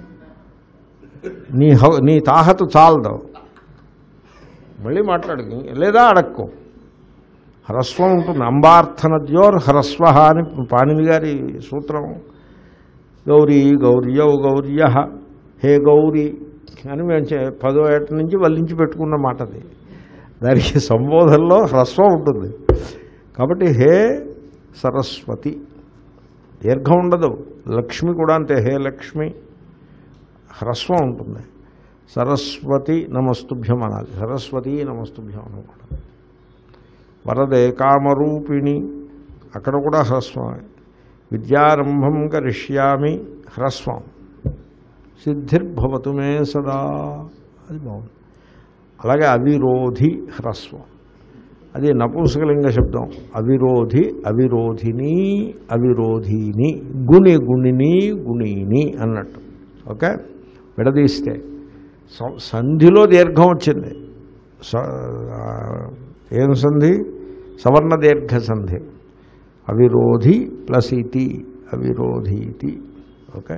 నీ హ నీ తాహత చాలదు మళ్ళీ మాట్లాడు లేదా అడక్కో హ్రస్వం ఉంటుంది అంబార్థనద్యోర్ హ్రస్వ అని పాణిని గారి సూత్రం గౌరీ గౌర్యౌ గౌర్య హే గౌరీ అని మేము చే- పదో ఏట నుంచి వల్లించి పెట్టుకున్న మాట అది దానికి సంబోధనలో హ్రస్వం ఉంటుంది కాబట్టి హే సరస్వతి దీర్ఘం ఉండదు లక్ష్మి కూడా అంతే హే లక్ష్మి హ్రస్వం ఉంటుంది సరస్వతి నమస్తుభ్యం అనాలి సరస్వతి నమస్తుభ్యం అనకూడదు వరదే కామరూపిణి అక్కడ కూడా హ్రస్వమే విద్యారంభం కరిష్యామి హ్రస్వం సిద్ధిర్భవతు మే సదా అది బాగుంది అలాగే అవిరోధి హ్రస్వం అది నపుంసకలింగ శబ్దం అవిరోధి అవిరోధిని అవిరోధిని గుణి గుణిని గుణిని అన్నట్టు ఓకే విడదీస్తే సం- సంధిలో దీర్ఘం వచ్చింది స- ఆ, ఏం సంధి సవర్ణ దీర్ఘ సంధి అవిరోధి ప్లస్ ఇతి అవిరోధీతి ఓకే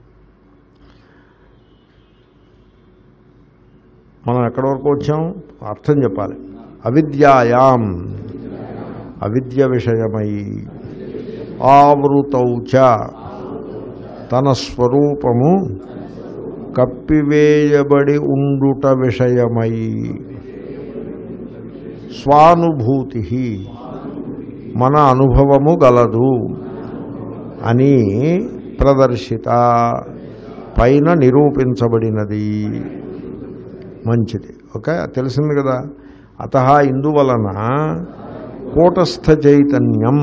మనం ఎక్కడి వరకు వచ్చాం అర్థం చెప్పాలి అవిద్యాయాం అవిద్య విషయమై ఆవృతౌచ తన స్వరూపము కప్పివేయబడి ఉండుట విషయమై స్వానుభూతి మన అనుభవము గలదు అని ప్రదర్శిత పైన నిరూపించబడినది మంచిది ఓకే తెలిసింది కదా అత ఇందువలన కూటస్థ చైతన్యం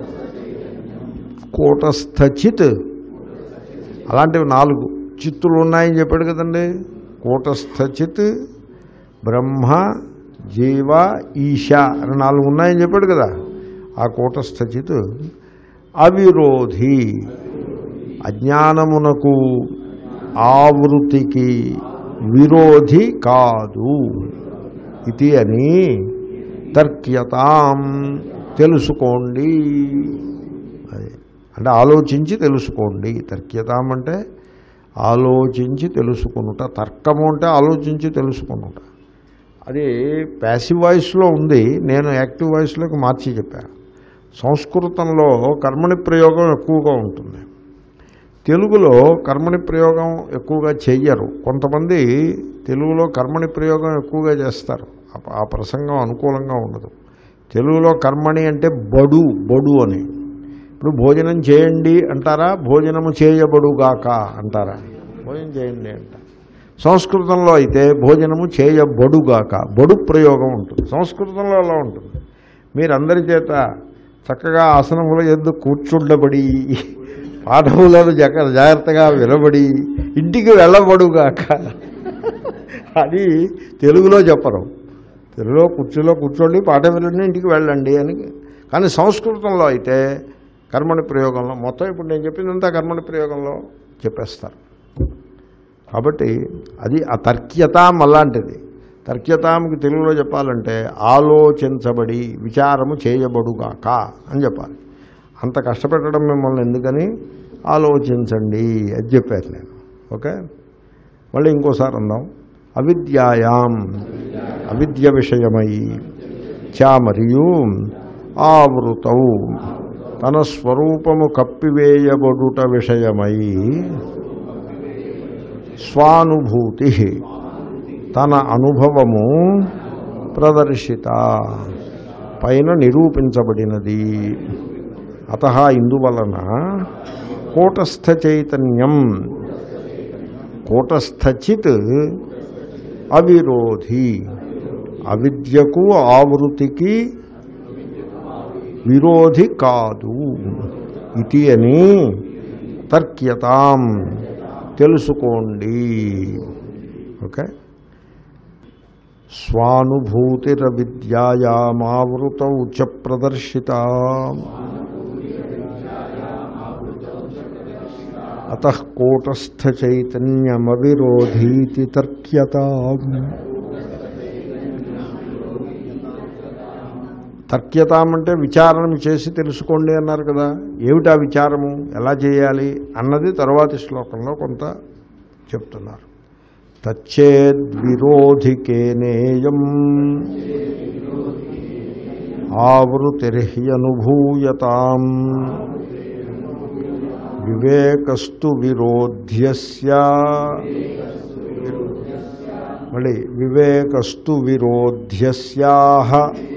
కూటస్థ చిత్ అలాంటివి నాలుగు చిత్తులు ఉన్నాయని చెప్పాడు కదండి కూటస్థ చిత్ బ్రహ్మ జీవ ఈశ అని నాలుగు ఉన్నాయని చెప్పాడు కదా ఆ కూటస్థ చిత్ అవిరోధి అజ్ఞానమునకు ఆవృతికి విరోధి కాదు ఇది అని తర్క్యతాం తెలుసుకోండి అది అంటే ఆలోచించి తెలుసుకోండి తర్క్యతాం అంటే ఆలోచించి తెలుసుకునుట తర్కము అంటే ఆలోచించి తెలుసుకునుట అది ప్యాసివ్ వాయిస్లో ఉంది నేను యాక్టివ్ వాయిస్లోకి మార్చి చెప్పాను సంస్కృతంలో కర్మని ప్రయోగం ఎక్కువగా ఉంటుంది తెలుగులో కర్మని ప్రయోగం ఎక్కువగా చెయ్యరు కొంతమంది తెలుగులో కర్మని ప్రయోగం ఎక్కువగా చేస్తారు ఆ- ఆ ప్రసంగం అనుకూలంగా ఉండదు తెలుగులో కర్మణి అంటే బడు బడు అని ఇప్పుడు భోజనం చేయండి అంటారా భోజనము చేయబడుగాక అంటారా భోజనం చేయండి అంట సంస్కృతంలో అయితే భోజనము చేయబడుగాక బడు ప్రయోగం ఉంటుంది సంస్కృతంలో అలా ఉంటుంది మీరందరి చేత చక్కగా ఆసనముల ఎద్దు కూర్చుండబడి పాఠములను జక జాగ్రత్తగా వినబడి ఇంటికి వెళ్ళబడుగాక అది తెలుగులో చెప్పరు తెలుగులో కుర్చీలో కూర్చోండి పాట వినండి ఇంటికి వెళ్ళండి అని కానీ సంస్కృతంలో అయితే కర్మని ప్రయోగంలో మొత్తం ఇప్పుడు నేను చెప్పిందంతా కర్మని ప్రయోగంలో చెప్పేస్తారు కాబట్టి అది ఆ తర్క్యతాం అలాంటిది తర్క్యతాంకి తెలుగులో చెప్పాలంటే ఆలోచించబడి విచారము చేయబడుగాక అని చెప్పాలి అంత కష్టపెట్టడం మిమ్మల్ని ఎందుకని ఆలోచించండి అది చెప్పారు నేను ఓకే మళ్ళీ ఇంకోసారి అందాం అవిద్యాయాం అవిద్య విషయమై చా మరియు ఆవృతౌ తన స్వరూపము కప్పివేయబడుట విషయమై స్వానుభూతి తన అనుభవము ప్రదర్శిత పైన నిరూపించబడినది అత ఇందువలన కూటస్థ చైతన్యం కూటస్థచిత్ అవిరోధి అవిద్యకు ఆవృతికి విరోధి కాదు ఇది అని తర్క్యతాం తెలుసుకోండి ఓకే స్వానుభూతిరవిద్యాయామావృతౌ చ ప్రదర్శిత అత కూటస్థచైతన్యమవిరోధీతి తర్క్యతాం తర్క్యతాం అంటే విచారణ చేసి తెలుసుకోండి అన్నారు కదా ఏమిటా విచారము ఎలా చేయాలి అన్నది తరువాతి శ్లోకంలో కొంత చెప్తున్నారు తచ్చేద్విరోధికేనేయం ఆవృతిర్హ్యనుభూయతాం వివేకస్తు విరోధ్యస్య మళ్ళీ వివేకస్తు విరోధ్యస్యాహ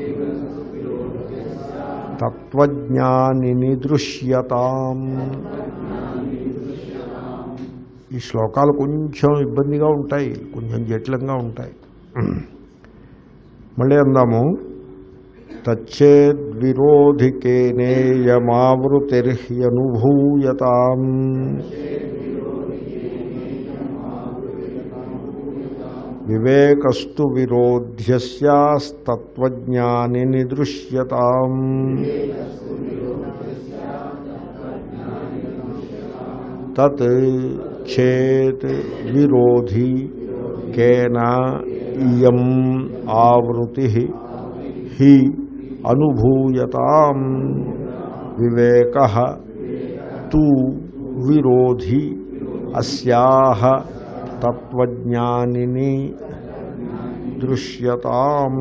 తత్వజ్ఞానిని దృశ్యతాం ఈ శ్లోకాలు కొంచెం ఇబ్బందిగా ఉంటాయి కొంచెం జటిలంగా ఉంటాయి మళ్ళీ అందాము తచ్చేద్విరోధికేనేయమావృతిర్హ్యనుభూయతాం వివేకస్తు విరోధ్యస్యాస్తత్వజ్ఞానిని దృశ్యతాం తత్ చేత్ విరోధి కేన ఇయం ఆవృతి హి అనుభూయతాం వివేక తు విరోధి అస్యాహ తత్వజ్ఞానిని దృశ్యతాం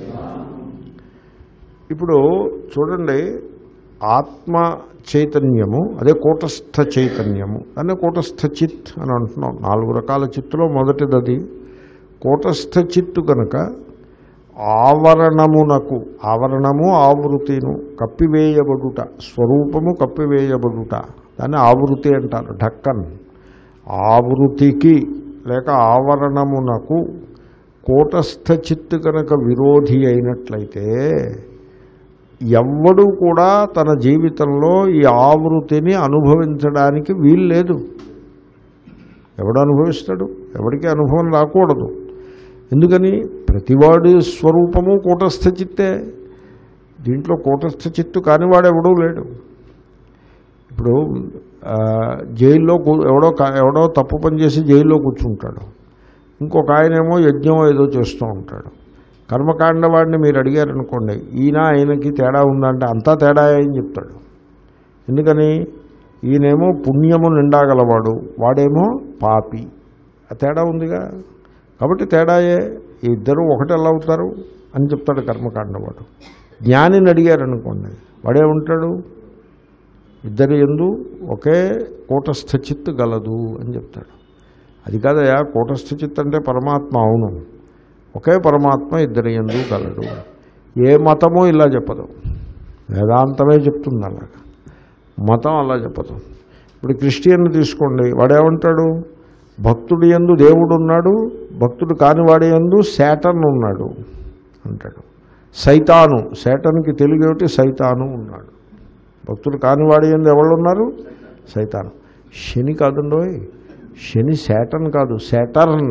ఇప్పుడు చూడండి ఆత్మ చైతన్యము అదే కూటస్థ చైతన్యము దాన్ని కూటస్థ చిత్ అని అంటున్నాం నాలుగు రకాల చిత్తులో మొదటిది అది కూటస్థ చిత్తు కనుక ఆవరణమునకు ఆవరణము ఆవృతిను కప్పివేయబడుట స్వరూపము కప్పివేయబడుట దాన్ని ఆవృతి అంటారు ఢక్కన్ ఆవృతికి లేక ఆవరణమునకు కూటస్థ చిత్తు కనుక విరోధి అయినట్లయితే ఎవ్వడు కూడా తన జీవితంలో ఈ ఆవృతిని అనుభవించడానికి వీలు లేదు ఎవడు అనుభవిస్తాడు ఎవరికి అనుభవం రాకూడదు ఎందుకని ప్రతివాడి స్వరూపము కూటస్థ చిత్తే దీంట్లో కూటస్థ చిత్తు కానివాడు ఎవడూ లేడు ఇప్పుడు ఆ, జైల్లో కూ- ఎవడో కా- ఎవడో తప్పు పని చేసి జైల్లో కూర్చుంటాడు ఇంకొక ఆయనేమో యజ్ఞం ఏదో చేస్తూ ఉంటాడు కర్మకాండ వాడిని మీరు అడిగారనుకోండి ఈయన ఆయనకి తేడా ఉందంటే అంతా తేడా అని చెప్తాడు ఎందుకని ఈయనేమో పుణ్యము నిండాగలవాడు వాడేమో పాపి ఆ తేడా ఉందిగా కాబట్టి తేడాయే ఈ ఇద్దరు ఒకటి ఎలా అవుతారు అని చెప్తాడు కర్మకాండవాడు జ్ఞానిని అడిగారనుకోండి వాడేమంటాడు ఇద్దరి ఎందు ఒకే కూటస్థ చిత్తు గలదు అని చెప్తాడు అది కాదయా కూటస్థ చిత్ అంటే పరమాత్మ అవును ఒకే పరమాత్మ ఇద్దరి ఎందు గలడు ఏ మతము ఇలా చెప్పదు వేదాంతమే చెప్తుంది అలాగా మతం అలా చెప్పదు ఇప్పుడు క్రిస్టియన్ తీసుకోండి వాడేమంటాడు భక్తుడి ఎందు దేవుడు ఉన్నాడు భక్తుడు కానివాడి ఎందు శాటన్ ఉన్నాడు అంటాడు సైతాను శాటన్కి తెలుగు ఏమిటి సైతాను ఉన్నాడు భక్తుడు కానివాడి ఎందు ఎవరు ఉన్నారు సైతాను శని కాదండోయ్ శని శాటన్ కాదు శాటర్న్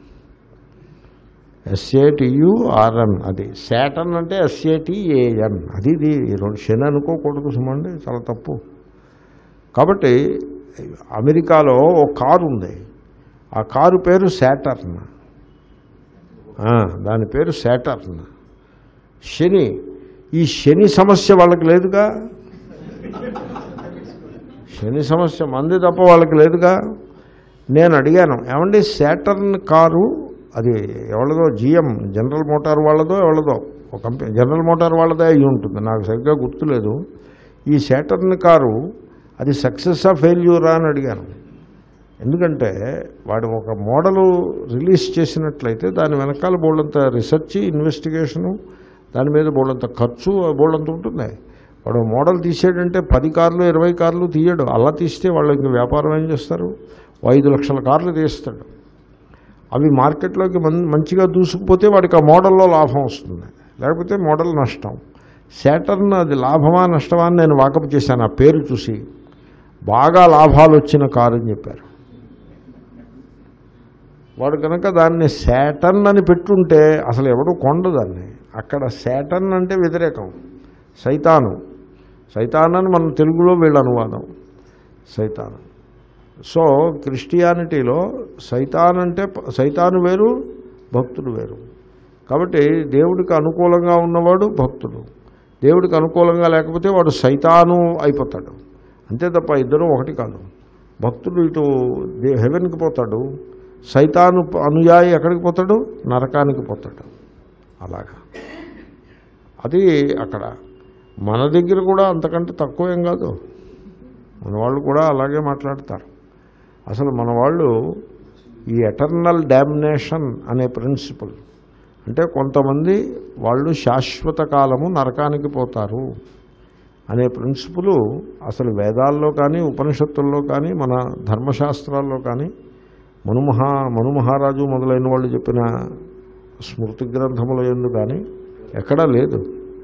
ఎస్ఏటియుఆర్ఎన్ అది శాటన్ అంటే ఎస్ఏటిఏఎన్ అది ఇది ఈ రెండు శని అనుకోకూడదు సుమండి చాలా తప్పు కాబట్టి అమెరికాలో ఒక కారు ఉంది ఆ కారు పేరు శాటర్న్ ఆ, దాని పేరు శాటర్న్ శని ఈ శని సమస్య వాళ్ళకి లేదుగా శని సమస్య మంది తప్ప వాళ్ళకి లేదుగా నేను అడిగాను ఏమండి శాటర్న్ కారు అది ఎవరిదో జిఎం జనరల్ మోటార్ వాళ్ళదో ఎవరిదో ఒక కంపెనీ జనరల్ మోటార్ వాళ్ళదే అయి ఉంటుంది నాకు సరిగ్గా గుర్తులేదు ఈ శాటర్న్ కారు అది సక్సెస్ ఆ ఫెయిల్యూరా అని అడిగాను ఎందుకంటే వాడు ఒక మోడలు రిలీజ్ చేసినట్లయితే దాని వెనకాల బోళ్ళంత రీసెర్చ్ ఇన్వెస్టిగేషను దాని మీద బోళ్ళంత ఖర్చు బోళ్ళంత ఉంటుంది వాడు మోడల్ తీసాడంటే పది కార్లు ఇరవై కార్లు తీయడు అలా తీస్తే వాళ్ళు ఇంక వ్యాపారం ఏం చేస్తారు ఓ ఐదు లక్షల కార్లు తీస్తాడు అవి మార్కెట్లోకి మం మంచిగా దూసుకుపోతే వాడికి ఆ మోడల్లో లాభం వస్తుంది లేకపోతే మోడల్ నష్టం శాటర్న్ అది లాభమా నష్టమా అని నేను వాకప్ చేశాను ఆ పేరు చూసి బాగా లాభాలు వచ్చిన కారు అని చెప్పారు వాడు కనుక దాన్ని శాటన్ అని పెట్టుంటే అసలు ఎవడు కొండ దాన్ని అక్కడ శాటన్ అంటే వ్యతిరేకం సైతాను సైతాన్ అని మన తెలుగులో వీళ్ళ అనువాదం సైతాను సో క్రిస్టియానిటీలో సైతాన్ అంటే ప- సైతాను వేరు భక్తుడు వేరు కాబట్టి దేవుడికి అనుకూలంగా ఉన్నవాడు భక్తుడు దేవుడికి అనుకూలంగా లేకపోతే వాడు సైతాను అయిపోతాడు అంతే తప్ప ఇద్దరు ఒకటి కాదు భక్తుడు ఇటు దే- హెవెన్కి పోతాడు సైతాను ప- అనుయాయి ఎక్కడికి పోతాడు నరకానికి పోతాడు అలాగా అది అక్కడ మన దగ్గర కూడా అంతకంటే తక్కువేం కాదు మన వాళ్ళు కూడా అలాగే మాట్లాడతారు అసలు మన వాళ్ళు ఈ ఎటర్నల్ డామినేషన్ అనే ప్రిన్సిపల్ అంటే కొంతమంది వాళ్ళు శాశ్వత కాలము నరకానికి పోతారు అనే ప్రిన్సిపుల్ అసలు వేదాల్లో కానీ ఉపనిషత్తుల్లో కానీ మన ధర్మశాస్త్రాల్లో కానీ మనుమహా మనుమహారాజు మొదలైన వాళ్ళు చెప్పిన స్మృతి గ్రంథముల ఎందు కానీ ఎక్కడా లేదు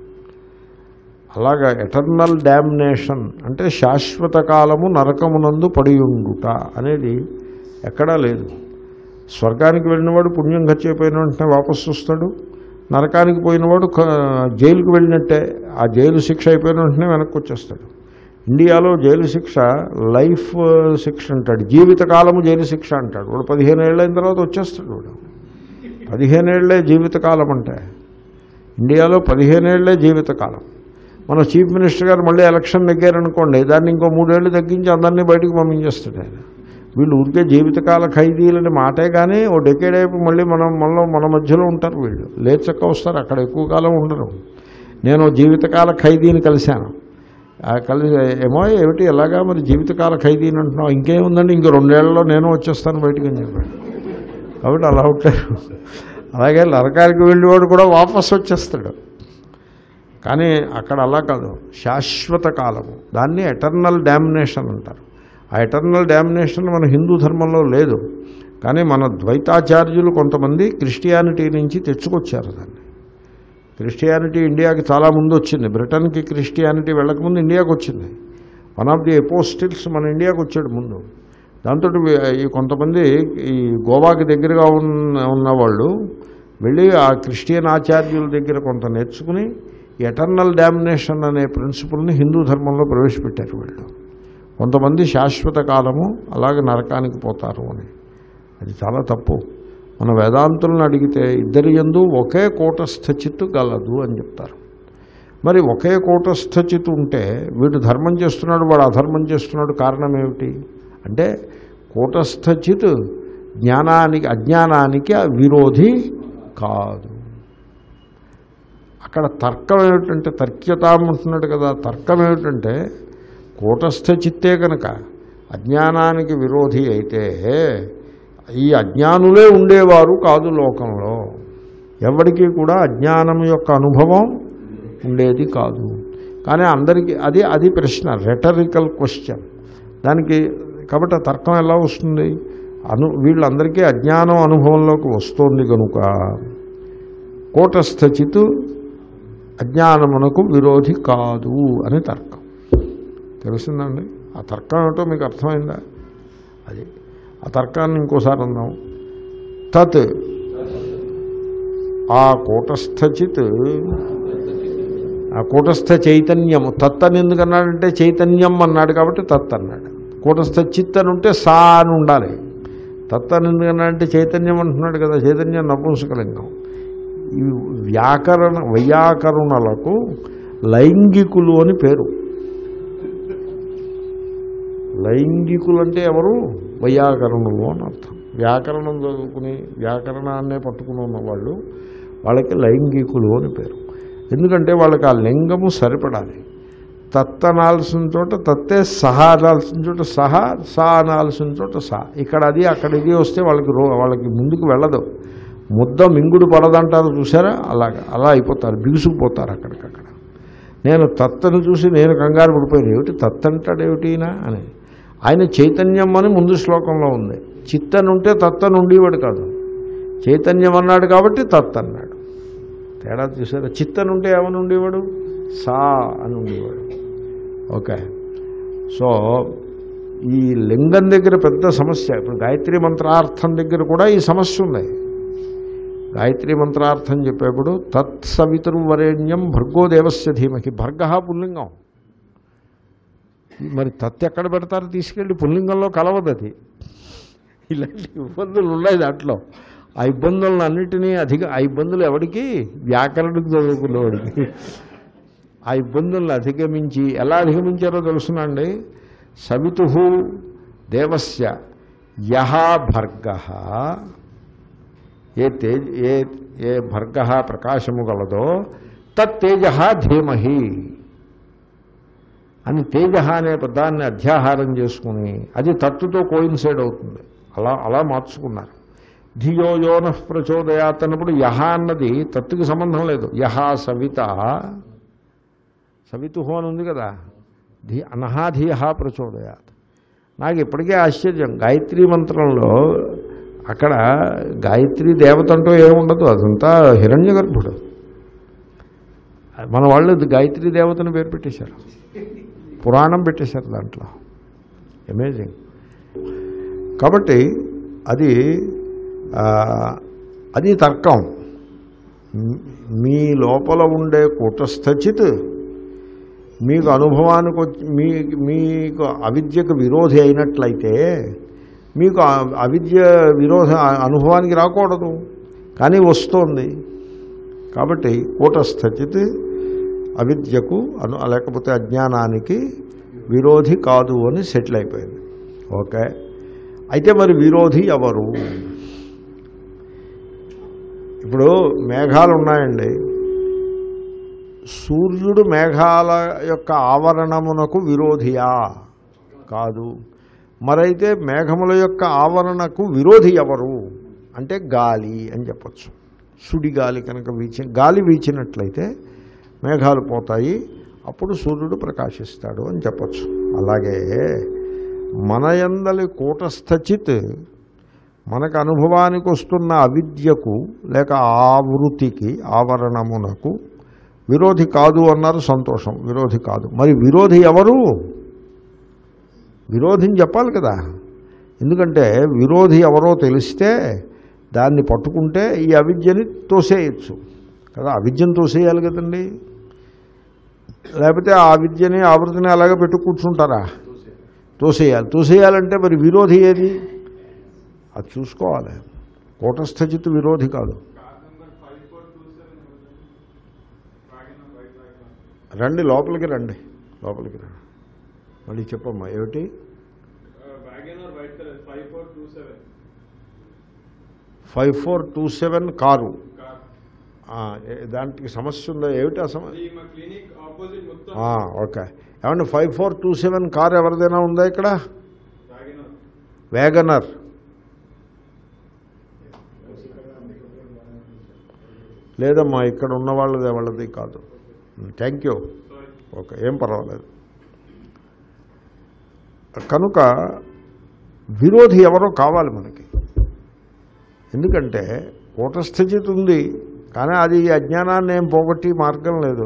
అలాగా ఎటర్నల్ డామినేషన్ అంటే శాశ్వత కాలము నరకమునందు పడియుండుట అనేది ఎక్కడా లేదు స్వర్గానికి వెళ్ళినవాడు పుణ్యం ఖర్చు అయిపోయిన వెంటనే వాపసు వస్తాడు నరకానికి పోయినవాడు క- జైలుకు వెళ్ళినట్టే ఆ జైలు శిక్ష అయిపోయిన వెంటనే వెనక్కి వచ్చేస్తాడు ఇండియాలో జైలు శిక్ష లైఫ్ శిక్ష అంటాడు జీవితకాలము జైలు శిక్ష అంటాడు వాడు పదిహేను ఏళ్ళ అయిన తర్వాత వచ్చేస్తాడు వాడు పదిహేనేళ్లే జీవితకాలం అంటే ఇండియాలో పదిహేనేళ్లే జీవితకాలం మన చీఫ్ మినిస్టర్ గారు మళ్ళీ ఎలక్షన్ నెగ్గారనుకోండి దాన్ని ఇంకో మూడేళ్ళు తగ్గించి అందరినీ బయటకు పంపించేస్తాడు ఆయన వీళ్ళు ఊరికే జీవితకాల ఖైదీలని మాటే కానీ ఓ డెకేడ్ అయిపోయి మళ్ళీ మనం మనలో మన మధ్యలో ఉంటారు వీళ్ళు లేచక్క వస్తారు అక్కడ ఎక్కువ కాలం ఉండరు నేను జీవితకాల ఖైదీని కలిశాను ఆ కలిసి ఏమో ఏమిటి ఎలాగా మరి జీవితకాల ఖైదీని అంటున్నావు ఇంకేముందండి ఇంకో రెండేళ్లలో నేను వచ్చేస్తాను బయటికి అని చెప్పాడు కాబట్టి అలా ఉంటారు అలాగే నరకానికి వెళ్ళేవాడు కూడా వాపస్ వచ్చేస్తాడు కానీ అక్కడ అలా కాదు శాశ్వత కాలము దాన్ని ఎటర్నల్ డామినేషన్ అంటారు ఆ ఎటర్నల్ డామినేషన్ మన హిందూ ధర్మంలో లేదు కానీ మన ద్వైతాచార్యులు కొంతమంది క్రిస్టియానిటీ నుంచి తెచ్చుకొచ్చారు దాన్ని క్రిస్టియానిటీ ఇండియాకి చాలా ముందు వచ్చింది బ్రిటన్కి క్రిస్టియానిటీ వెళ్ళకముందు ఇండియాకి వచ్చింది వన్ ఆఫ్ ది ఎపోస్టిల్స్ మన ఇండియాకి వచ్చాడు ముందు దాంతో ఈ కొంతమంది ఈ గోవాకి దగ్గరగా ఉన్న ఉన్నవాళ్ళు వెళ్ళి ఆ క్రిస్టియన్ ఆచార్యుల దగ్గర కొంత నేర్చుకుని ఎటర్నల్ డామినేషన్ అనే ప్రిన్సిపల్ని హిందూ ధర్మంలో ప్రవేశపెట్టారు వీళ్ళు కొంతమంది శాశ్వత కాలము అలాగే నరకానికి పోతారు అని అది చాలా తప్పు మన వేదాంతులను అడిగితే ఇద్దరి యందు ఒకే కూటస్థ చిత్తు గలదు అని చెప్తారు మరి ఒకే కూటస్థ చిత్తు ఉంటే వీడు ధర్మం చేస్తున్నాడు వాడు అధర్మం చేస్తున్నాడు కారణం ఏమిటి అంటే కూటస్థ చిత్ జ్ఞానానికి అజ్ఞానానికి విరోధి కాదు అక్కడ తర్కం ఏమిటంటే తర్క్యతాం అంటున్నాడు కదా తర్కం ఏమిటంటే కూటస్థ చిత్తే కనుక అజ్ఞానానికి విరోధి అయితే ఈ అజ్ఞానులే ఉండేవారు కాదు లోకంలో ఎవరికీ కూడా అజ్ఞానం యొక్క అనుభవం ఉండేది కాదు కానీ అందరికీ అది అది ప్రశ్న రెటరికల్ క్వశ్చన్ దానికి కాబట్టి ఆ తర్కం ఎలా వస్తుంది అను వీళ్ళందరికీ అజ్ఞానం అనుభవంలోకి వస్తోంది కనుక కూటస్థచిత్ అజ్ఞానమునకు విరోధి కాదు అని తర్కం తెలిసిందండి ఆ తర్కం ఏమిటో మీకు అర్థమైందా అది ఆ తర్కాన్ని ఇంకోసారి అందాం తత్ ఆ కూటస్థచిత్ ఆ కూటస్థ చైతన్యము తత్ అని ఎందుకు అన్నాడంటే చైతన్యం అన్నాడు కాబట్టి తత్ అన్నాడు కూటస్థ చిత్ అని ఉంటే సా అని ఉండాలి తత్ అని ఎందుకు అన్నాడంటే చైతన్యం అంటున్నాడు కదా చైతన్యం నపుంసకలింగం ఈ వ్యాకరణ వైయాకరణలకు లైంగికులు అని పేరు లైంగికులు అంటే ఎవరు వైయాకరణులు అని అర్థం వ్యాకరణం చదువుకుని వ్యాకరణాన్నే పట్టుకుని ఉన్నవాళ్ళు వాళ్ళకి లైంగికులు అని పేరు ఎందుకంటే వాళ్ళకి ఆ లింగము సరిపడాలి తత్ అనాల్సిన చోట తత్తే సహా అనాల్సిన చోట సహా సా అనాల్సిన చోట సా ఇక్కడ అది అక్కడ ఇది వస్తే వాళ్ళకి రో వాళ్ళకి ముందుకు వెళ్ళదు ముద్ద మింగుడు పడదంటారు చూసారా అలాగా అలా అయిపోతారు బిగుసుకుపోతారు అక్కడికక్కడ నేను తత్తను చూసి నేను కంగారు పడిపోయాను ఏమిటి తత్ అంటాడేమిటినా అని ఆయన చైతన్యం అని ముందు శ్లోకంలో ఉంది చిత్తను ఉంటే తత్తను ఉండేవాడు కాదు చైతన్యం అన్నాడు కాబట్టి తత్ అన్నాడు తేడా చూసారా చిత్తను ఉంటే ఏమని ఉండేవాడు సా అని ఉండేవాడు ఓకే సో ఈ లింగం దగ్గర పెద్ద సమస్య ఇప్పుడు గాయత్రి మంత్రార్థం దగ్గర కూడా ఈ సమస్య ఉంది గాయత్రి మంత్రార్థం చెప్పేప్పుడు తత్సవితుర్వరేణ్యం భర్గో దేవస్య ధీమకి భర్గ పుల్లింగం మరి తత్ ఎక్కడ పెడతారు తీసుకెళ్ళి పుల్లింగంలో కలవదు అది ఇలాంటి ఇబ్బందులు ఉన్నాయి దాంట్లో ఆ ఇబ్బందులను అన్నిటినీ అధిక ఆ ఇబ్బందులు ఎవరికి వ్యాకరణకు చదువుకునేవాడికి ఆ ఇబ్బందులను అధిగమించి ఎలా అధిగమించారో తెలుసునండి సవితు దేవస్య యహ భర్గ ఏ తేజ్ ఏ ఏ భర్గ ప్రకాశము గలదో తత్తేజ ధీమహి అని తేజ అనే పదాన్ని అధ్యాహారం చేసుకుని అది తత్తుతో కోయిన్సైడ్ అవుతుంది అలా అలా మార్చుకున్నారు ధియో యోన ప్రచోదయాత్ అన్నప్పుడు యహ అన్నది తత్తుకి సంబంధం లేదు యహ సవిత సవితు అని ఉంది కదా ధీ అనహాధీయ ప్రచోదయాత్ నాకు ఇప్పటికే ఆశ్చర్యం గాయత్రీ మంత్రంలో అక్కడ గాయత్రి దేవత అంటూ ఏముండదు అదంతా హిరణ్య గర్భుడు మన వాళ్ళు గాయత్రి దేవతను పేరు పెట్టేశారు పురాణం పెట్టేశారు దాంట్లో అమేజింగ్ కాబట్టి అది ఆ, అది తర్కం మీ- మీ లోపల ఉండే కూటస్థచిత్ మీకు అనుభవానికి వచ్చి మీ మీకు అవిద్యకు విరోధి అయినట్లయితే మీకు ఆ అవిద్య విరోధ అనుభవానికి రాకూడదు కానీ వస్తోంది కాబట్టి కూటస్థచిత్ అవిద్యకు అను లేకపోతే అజ్ఞానానికి విరోధి కాదు అని సెటిల్ అయిపోయింది ఓకే అయితే మరి విరోధి ఎవరు ఇప్పుడు మేఘాలు ఉన్నాయండి సూర్యుడు మేఘాల యొక్క ఆవరణమునకు విరోధియా కాదు మరైతే మేఘముల యొక్క ఆవరణకు విరోధి ఎవరు అంటే గాలి అని చెప్పచ్చు సుడి గాలి కనుక వీచి గాలి వీచినట్లయితే మేఘాలు పోతాయి అప్పుడు సూర్యుడు ప్రకాశిస్తాడు అని చెప్పచ్చు అలాగే మన యందలి కూటస్థచిత్ మనకు అనుభవానికి వస్తున్న అవిద్యకు లేక ఆవృతికి ఆవరణమునకు విరోధి కాదు అన్నారు సంతోషం విరోధి కాదు మరి విరోధి ఎవరు విరోధిని చెప్పాలి కదా ఎందుకంటే విరోధి ఎవరో తెలిస్తే దాన్ని పట్టుకుంటే ఈ అవిద్యని తోసేయచ్చు కదా అవిద్యను తోసేయాలి కదండి లేకపోతే ఆ విద్యని ఆవృతిని అలాగే పెట్టు కూర్చుంటారా తోసేయాలి తోసేయాలంటే మరి విరోధి ఏది అది చూసుకోవాలి కూటస్థచిత్ విరోధి కాదు రండి లోపలికి రండి లోపలికి రండి మళ్ళీ చెప్పమ్మా ఏమిటి WagonR white colour five four two seven five four two seven car car ఆ, ఏ- దానికి సమస్య ఉందా ఏమిటి ఆ సమస్య అది మా క్లినిక్ ఆపోజిట్ మొత్తం ఆ, ఓకే ఏమండి five four two seven car ఎవరిదైనా ఉందా ఇక్కడ వ్యాగనర్ వ్యాగనర్ లేదమ్మా ఇక్కడ ఉన్న వాళ్ళది వాళ్ళది కాదు థ్యాంక్ యూ సారీ ఓకే ఏం పర్వాలేదు కనుక విరోధి ఎవరో కావాలి మనకి ఎందుకంటే కూటస్థితి ఉంది కానీ అది ఈ అజ్ఞానాన్ని ఏం పోగొట్టి మార్గం లేదు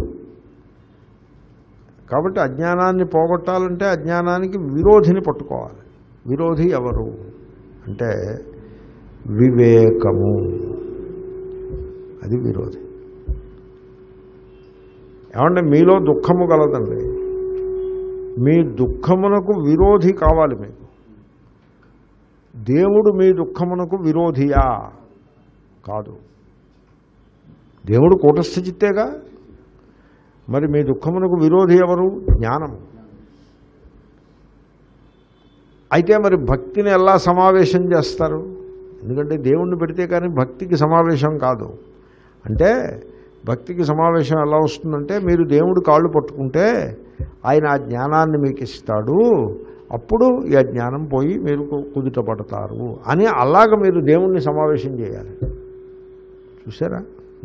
కాబట్టి అజ్ఞానాన్ని పోగొట్టాలంటే అజ్ఞానానికి విరోధిని పట్టుకోవాలి విరోధి ఎవరు అంటే వివేకము అది విరోధి ఏమంటే మీలో దుఃఖము గలదండి మీ దుఃఖమునకు విరోధి కావాలి మీకు దేవుడు మీ దుఃఖమునకు విరోధియా కాదు దేవుడు కూటస్థ చిత్తేగా మరి మీ దుఃఖమునకు విరోధి ఎవరు జ్ఞానము అయితే మరి భక్తిని ఎలా సమావేశం చేస్తారు ఎందుకంటే దేవుణ్ణి పెడితే కానీ భక్తికి సమావేశం కాదు అంటే భక్తికి సమావేశం ఎలా వస్తుందంటే మీరు దేవుడు కాళ్ళు పట్టుకుంటే ఆయన ఆ జ్ఞానాన్ని మీకు ఇస్తాడు అప్పుడు ఈ అజ్ఞానం పోయి మీరు కు- కుదుట పడతారు అని అలాగ మీరు దేవుణ్ణి సమావేశం చేయాలి చూసారా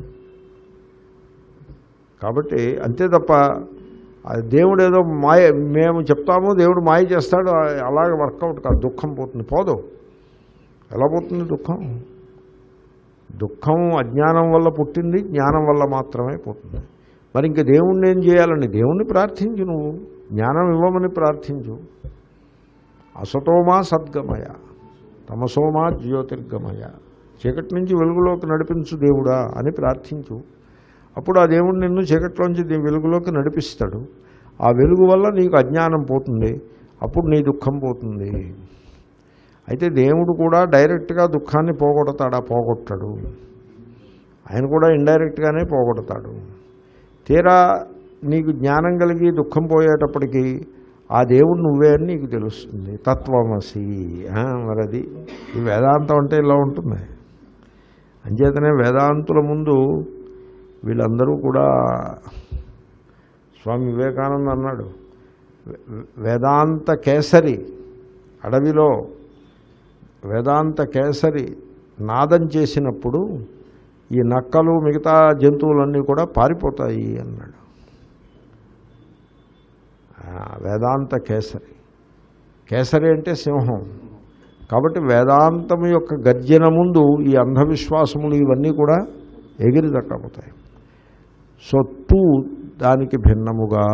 కాబట్టి అంతే తప్ప ఆ దేవుడు ఏదో మాయ మేము చెప్తాము దేవుడు మాయ చేస్తాడు ఆ- అలాగే వర్కౌట్ కాదు దుఃఖం పోతుంది పోదు ఎలా పోతుంది దుఃఖం దుఃఖం అజ్ఞానం వల్ల పుట్టింది జ్ఞానం వల్ల మాత్రమే పోతుంది మరి ఇంక దేవుణ్ణి ఏం చేయాలని దేవుణ్ణి ప్రార్థించు నువ్వు జ్ఞానం ఇవ్వమని ప్రార్థించు అసతోమా సద్గమయ తమసోమా జ్యోతిర్గమయ చీకటి నుంచి వెలుగులోకి నడిపించు దేవుడా అని ప్రార్థించు అప్పుడు ఆ దేవుడు నిన్ను చీకట్లోంచి నీ వెలుగులోకి నడిపిస్తాడు ఆ వెలుగు వల్ల నీకు అజ్ఞానం పోతుంది అప్పుడు నీ దుఃఖం పోతుంది అయితే దేవుడు కూడా డైరెక్ట్గా దుఃఖాన్ని పోగొడతాడా పోగొట్టడు ఆయన కూడా ఇండైరెక్ట్గానే పోగొడతాడు తీరా నీకు జ్ఞానం కలిగి దుఃఖం పోయేటప్పటికీ ఆ దేవుడు నువ్వే అని నీకు తెలుస్తుంది తత్వమసి ఆ, మరి అది ఈ వేదాంతం అంటే ఇలా ఉంటుంది అంచేతనే వేదాంతుల ముందు వీళ్ళందరూ కూడా స్వామి వివేకానంద అన్నాడు వే- వేదాంత కేసరి అడవిలో వేదాంత కేసరి నాదం చేసినప్పుడు ఈ నక్కలు మిగతా జంతువులన్నీ కూడా పారిపోతాయి అన్నాడు ఆ, వేదాంత కేసరి కేసరి అంటే సింహం కాబట్టి వేదాంతం యొక్క గర్జన ముందు ఈ అంధవిశ్వాసములు ఇవన్నీ కూడా ఎగిరి దక్కపోతాయి సో తూ దానికి భిన్నముగా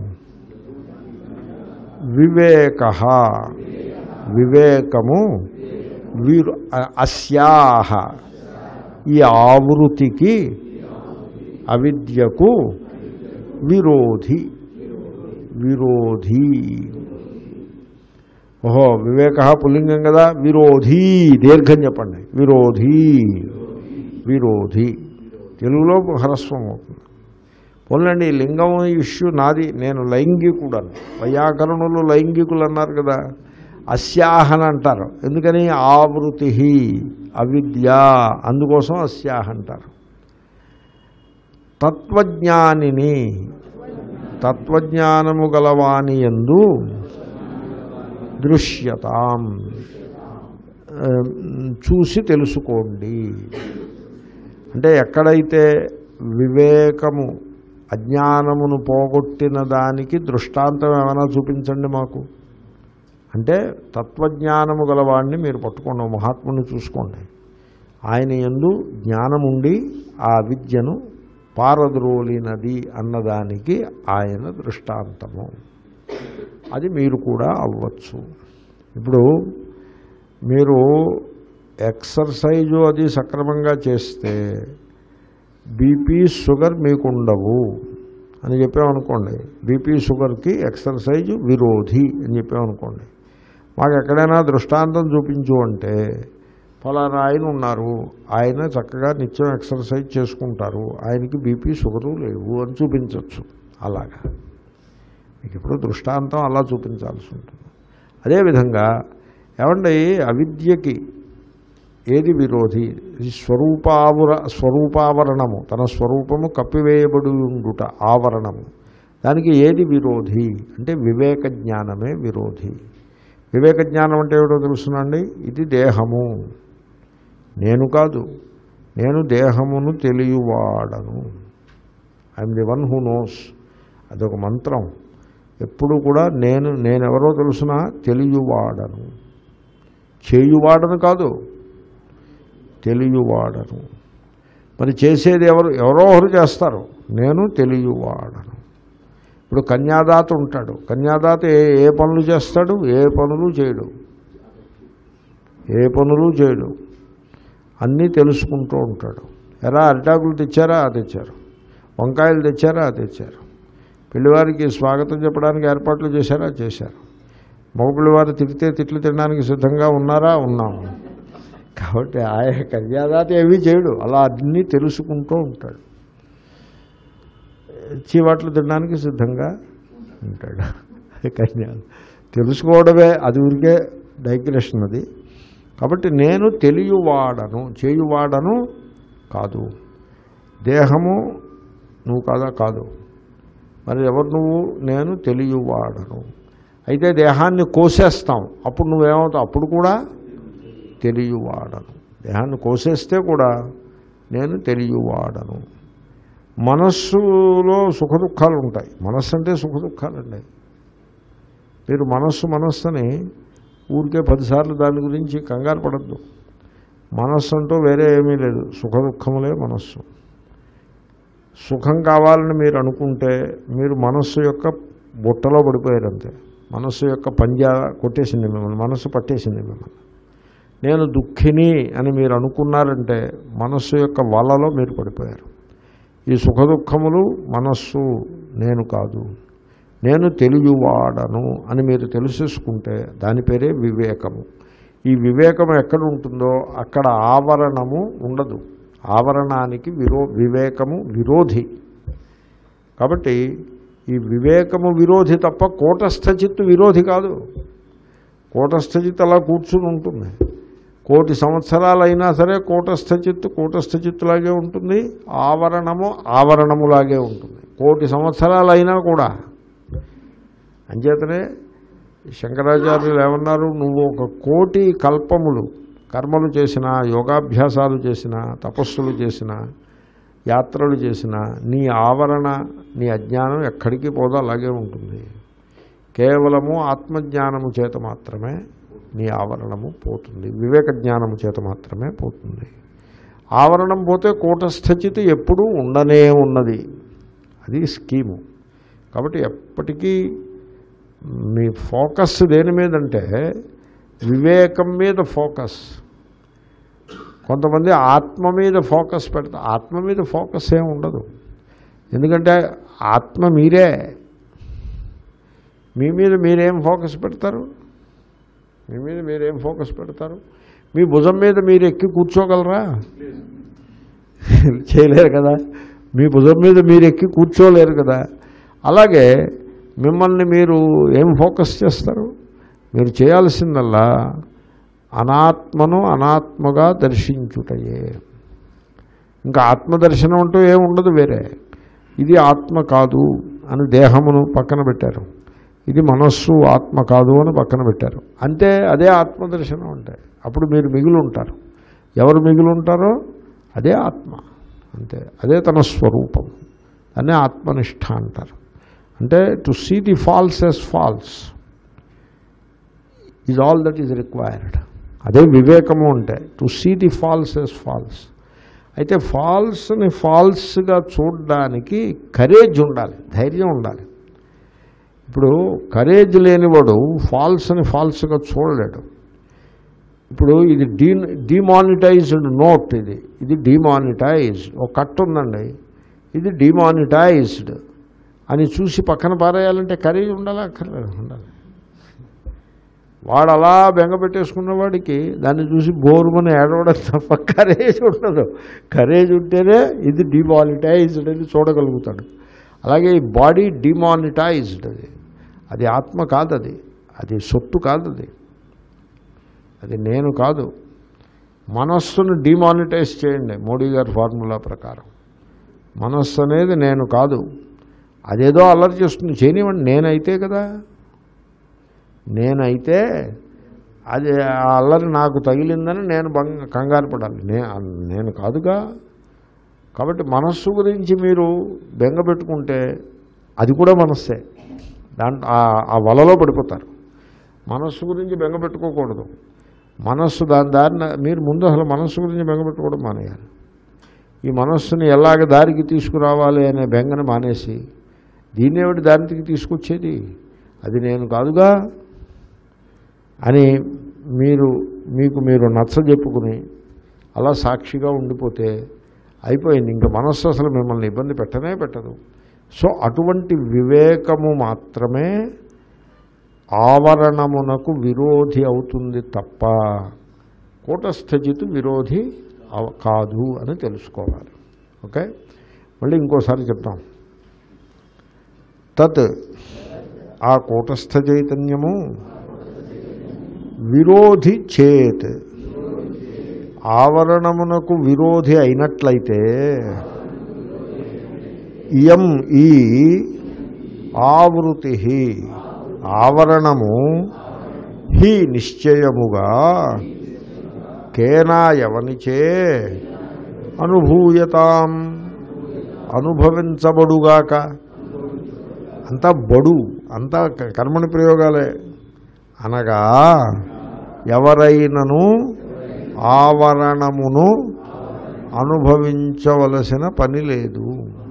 వివేక వివేకము వీరు అ- అస్యాహ ఈ ఆవృతికి అవిద్యకు విరోధి విరోధి ఓహో వివేక పుల్లింగం కదా విరోధి దీర్ఘం చెప్పండి విరోధి విరోధి తెలుగులో హ్రస్వం అవుతుంది పోలండి ఈ లింగం ఇష్యూ నాది నేను లైంగికుడను వైయాకరణులు లైంగికులు అన్నారు కదా అస్యాహన అంటారు ఎందుకని ఆవృతి అవిద్య అందుకోసం అస్యాహ అంటారు తత్వజ్ఞానిని తత్వజ్ఞానము గలవాని ఎందు దృశ్యతాం ఆ, చూసి తెలుసుకోండి అంటే ఎక్కడైతే వివేకము అజ్ఞానమును పోగొట్టిన దానికి దృష్టాంతం ఏమైనా చూపించండి మాకు అంటే తత్వజ్ఞానము గలవాడిని మీరు పట్టుకోండి ఓ మహాత్ముని చూసుకోండి ఆయన ఎందు జ్ఞానముండి ఆ విద్యను పారద్రోలినది అన్నదానికి ఆయన దృష్టాంతము అది మీరు కూడా అవ్వచ్చు ఇప్పుడు మీరు ఎక్సర్సైజు అది సక్రమంగా చేస్తే బీపీ షుగర్ మీకు ఉండవు అని చెప్పామనుకోండి బీపీ షుగర్కి ఎక్సర్సైజ్ విరోధి అని చెప్పామనుకోండి మాకు ఎక్కడైనా దృష్టాంతం చూపించు అంటే ఫలానా ఆయన ఉన్నారు ఆయన చక్కగా నిత్యం ఎక్సర్సైజ్ చేసుకుంటారు ఆయనకి బీపీ షుగరు లేవు అని చూపించవచ్చు అలాగా మీకు ఇప్పుడు దృష్టాంతం అలా చూపించాల్సి ఉంటుంది అదేవిధంగా ఏమండి అవిద్యకి ఏది విరోధి ఇది స్వరూపావర స్వరూపావరణము తన స్వరూపము కప్పివేయబడి ఉండుట ఆవరణము దానికి ఏది విరోధి అంటే వివేక జ్ఞానమే విరోధి వివేక జ్ఞానం అంటే ఏమిటో తెలుసునండి ఇది దేహము నేను కాదు నేను దేహమును తెలియవాడను I'm the one who knows అదొక మంత్రం ఎప్పుడు కూడా నేను నేనెవరో తెలుసునా తెలియవాడను చేయువాడను కాదు తెలియవాడను మరి చేసేది ఎవరు ఎవరో ఒకరు చేస్తారు నేను తెలియవాడను ఇప్పుడు కన్యాదాత ఉంటాడు కన్యాదాత ఏ ఏ పనులు చేస్తాడు ఏ పనులు చేయడు ఏ పనులు చేయడు అన్నీ తెలుసుకుంటూ ఉంటాడు ఎరా అరిటాకులు తెచ్చారా ఆ తెచ్చారు వంకాయలు తెచ్చారా ఆ తెచ్చారు పెళ్లివారికి స్వాగతం చెప్పడానికి ఏర్పాట్లు చేశారా చేశారు మగపిల్లివారు తిడితే తిట్లు తినడానికి సిద్ధంగా ఉన్నారా ఉన్నాము కాబట్టి ఆయన కన్యాదాత ఏమీ చేయడు అలా అన్నీ తెలుసుకుంటూ ఉంటాడు చీవాట్లు తినడానికి సిద్ధంగా ఉంటాడు కన్యా తెలుసుకోవడమే అది ఊరికే డైగ్రెషన్ అది కాబట్టి నేను తెలియవాడను చేయువాడను కాదు దేహము నువ్వు కాదా కాదు మరి ఎవరు నువ్వు నేను తెలియవాడను అయితే దేహాన్ని కోసేస్తాం అప్పుడు నువ్వేమవుతావు అప్పుడు కూడా తెలియవాడను దేహాన్ని కోసేస్తే కూడా నేను తెలియవాడను మనస్సులో సుఖ దుఃఖాలు ఉంటాయి మనస్సు అంటే సుఖ దుఃఖాలండి మీరు మనస్సు మనస్సుని ఊరికే పదిసార్లు దాని గురించి కంగారు పడద్దు మనస్సు అంటూ వేరే ఏమీ లేదు సుఖ దుఃఖములే మనస్సు సుఖం కావాలని మీరు అనుకుంటే మీరు మనస్సు యొక్క బుట్టలో పడిపోయారంతే మనస్సు యొక్క పంజా కొట్టేసింది మిమ్మల్ని మనస్సు పట్టేసింది మిమ్మల్ని నేను దుఃఖిని అని మీరు అనుకున్నారంటే మనస్సు యొక్క వలలో మీరు పడిపోయారు ఈ సుఖ దుఃఖములు మనస్సు నేను కాదు నేను తెలియవాడను అని మీరు తెలిసేసుకుంటే దాని పేరే వివేకము ఈ వివేకం ఎక్కడ ఉంటుందో అక్కడ ఆవరణము ఉండదు ఆవరణానికి విరో వివేకము విరోధి కాబట్టి ఈ వివేకము విరోధి తప్ప కూటస్థ చిత్తు విరోధి కాదు కూటస్థ చిత్తు అలా కూర్చుని ఉంటుంది కోటి సంవత్సరాలైనా సరే కూటస్థ చిత్తు కూటస్థ చిత్తులాగే ఉంటుంది ఆవరణము ఆవరణములాగే ఉంటుంది కోటి సంవత్సరాలైనా కూడా అంచేతనే శంకరాచార్యులు ఏమన్నారు నువ్వు ఒక కోటి కల్పములు కర్మలు చేసిన యోగాభ్యాసాలు చేసిన తపస్సులు చేసిన యాత్రలు చేసిన నీ ఆవరణ నీ అజ్ఞానం ఎక్కడికి పోదో అలాగే ఉంటుంది కేవలము ఆత్మజ్ఞానము చేత మాత్రమే నీ ఆవరణము పోతుంది వివేక జ్ఞానము చేత మాత్రమే పోతుంది ఆవరణం పోతే కూటస్థితి ఎప్పుడూ ఉండనే ఉన్నది అది స్కీము కాబట్టి ఎప్పటికీ మీ ఫోకస్ దేని మీదంటే వివేకం మీద ఫోకస్ కొంతమంది ఆత్మ మీద ఫోకస్ పెడతారు ఆత్మ మీద ఫోకస్ ఏమి ఉండదు ఎందుకంటే ఆత్మ మీరే మీ మీద మీరేం ఫోకస్ పెడతారు మీ మీద మీరేం ఫోకస్ పెడతారు మీ భుజం మీద మీరు ఎక్కి కూర్చోగలరా చేయలేరు కదా మీ భుజం మీద మీరు ఎక్కి కూర్చోలేరు కదా అలాగే మిమ్మల్ని మీరు ఏం ఫోకస్ చేస్తారు మీరు చేయాల్సిందల్లా అనాత్మను అనాత్మగా దర్శించుటయే ఇంకా ఆత్మదర్శనం అంటూ ఏమి ఉండదు వేరే ఇది ఆత్మ కాదు అని దేహమును పక్కన పెట్టారు ఇది మనస్సు ఆత్మ కాదు అని పక్కన పెట్టారు అంతే అదే ఆత్మదర్శనం అంటే అప్పుడు మీరు మిగిలి ఉంటారు ఎవరు మిగిలి ఉంటారో అదే ఆత్మ అంతే అదే తన స్వరూపం అనే ఆత్మనిష్ట అంటారు అంటే to see the false as false is all that is required అదే వివేకము అంటే to see the false as false అయితే ఫాల్స్ని ఫాల్స్గా చూడడానికి కరేజ్ ఉండాలి ధైర్యం ఉండాలి ఇప్పుడు కరేజ్ లేనివాడు ఫాల్స్ని ఫాల్స్గా చూడలేడు ఇప్పుడు ఇది డీ డిమానిటైజ్డ్ నోట్ ఇది ఇది డిమానిటైజ్డ్ ఒక కట్ ఉందండి ఇది డిమానిటైజ్డ్ అని చూసి పక్కన పారేయాలంటే కరేజ్ ఉండాలా అక్కర్లేదు ఉండాలి వాడు అలా బెంగ పెట్టేసుకున్న వాడికి దాన్ని చూసి బోరుమని ఏడవడం తప్ప కరేజ్ ఉండదు కరేజ్ ఉంటేనే ఇది డిమానిటైజ్డ్ అని చూడగలుగుతాడు అలాగే ఈ బాడీ డిమానిటైజ్డ్ అది అది ఆత్మ కాదు అది అది సొత్తు కాదు అది అది నేను కాదు మనస్సును డిమానిటైజ్ చేయండి మోడీ గారి ఫార్ములా ప్రకారం మనస్సు అనేది నేను కాదు అదేదో అల్లరి చేస్తుంది చేయనివ్వండి నేనైతే కదా నేనైతే అది ఆ అల్లరి నాకు తగిలిందని నేను బంగ కంగారు పడాలి నే నేను కాదుగా కాబట్టి మనస్సు గురించి మీరు బెంగ పెట్టుకుంటే అది కూడా మనస్సే దాంట్లో ఆ- ఆ వలలో పడిపోతారు మనస్సు గురించి బెంగ పెట్టుకోకూడదు మనస్సు దాని దారిన మీరు ముందు అసలు మనస్సు గురించి బెంగ పెట్టుకోవడం మానేయాలి ఈ మనస్సుని ఎలాగ దారికి తీసుకురావాలి అనే బెంగను మానేసి దీన్ని ఏమిటి దారికి తీసుకొచ్చేది అది నేను కాదుగా అని మీరు మీకు మీరు నచ్చ చెప్పుకుని అలా సాక్షిగా ఉండిపోతే అయిపోయింది ఇంకా మనస్సు అసలు మిమ్మల్ని ఇబ్బంది పెట్టనే పెట్టదు సో అటువంటి వివేకము మాత్రమే ఆవరణమునకు విరోధి అవుతుంది తప్ప కూటస్థజిత్ విరోధి అవ- కాదు అని తెలుసుకోవాలి ఓకే మళ్ళీ ఇంకోసారి చెప్తాం తత్ ఆ కూటస్థ చైతన్యము విరోధి చేత్ ఆవరణమునకు విరోధి అయినట్లయితే ఇయం ఈ ఆవృతి ఆవరణము హి నిశ్చయముగా కేనా ఎవనిచే అనుభూయతాం అనుభవించబడుగాక అంతా బడు అంతా క- కర్మని ప్రయోగాలే అనగా ఎవరైనను ఆవరణమును అనుభవించవలసిన పని లేదు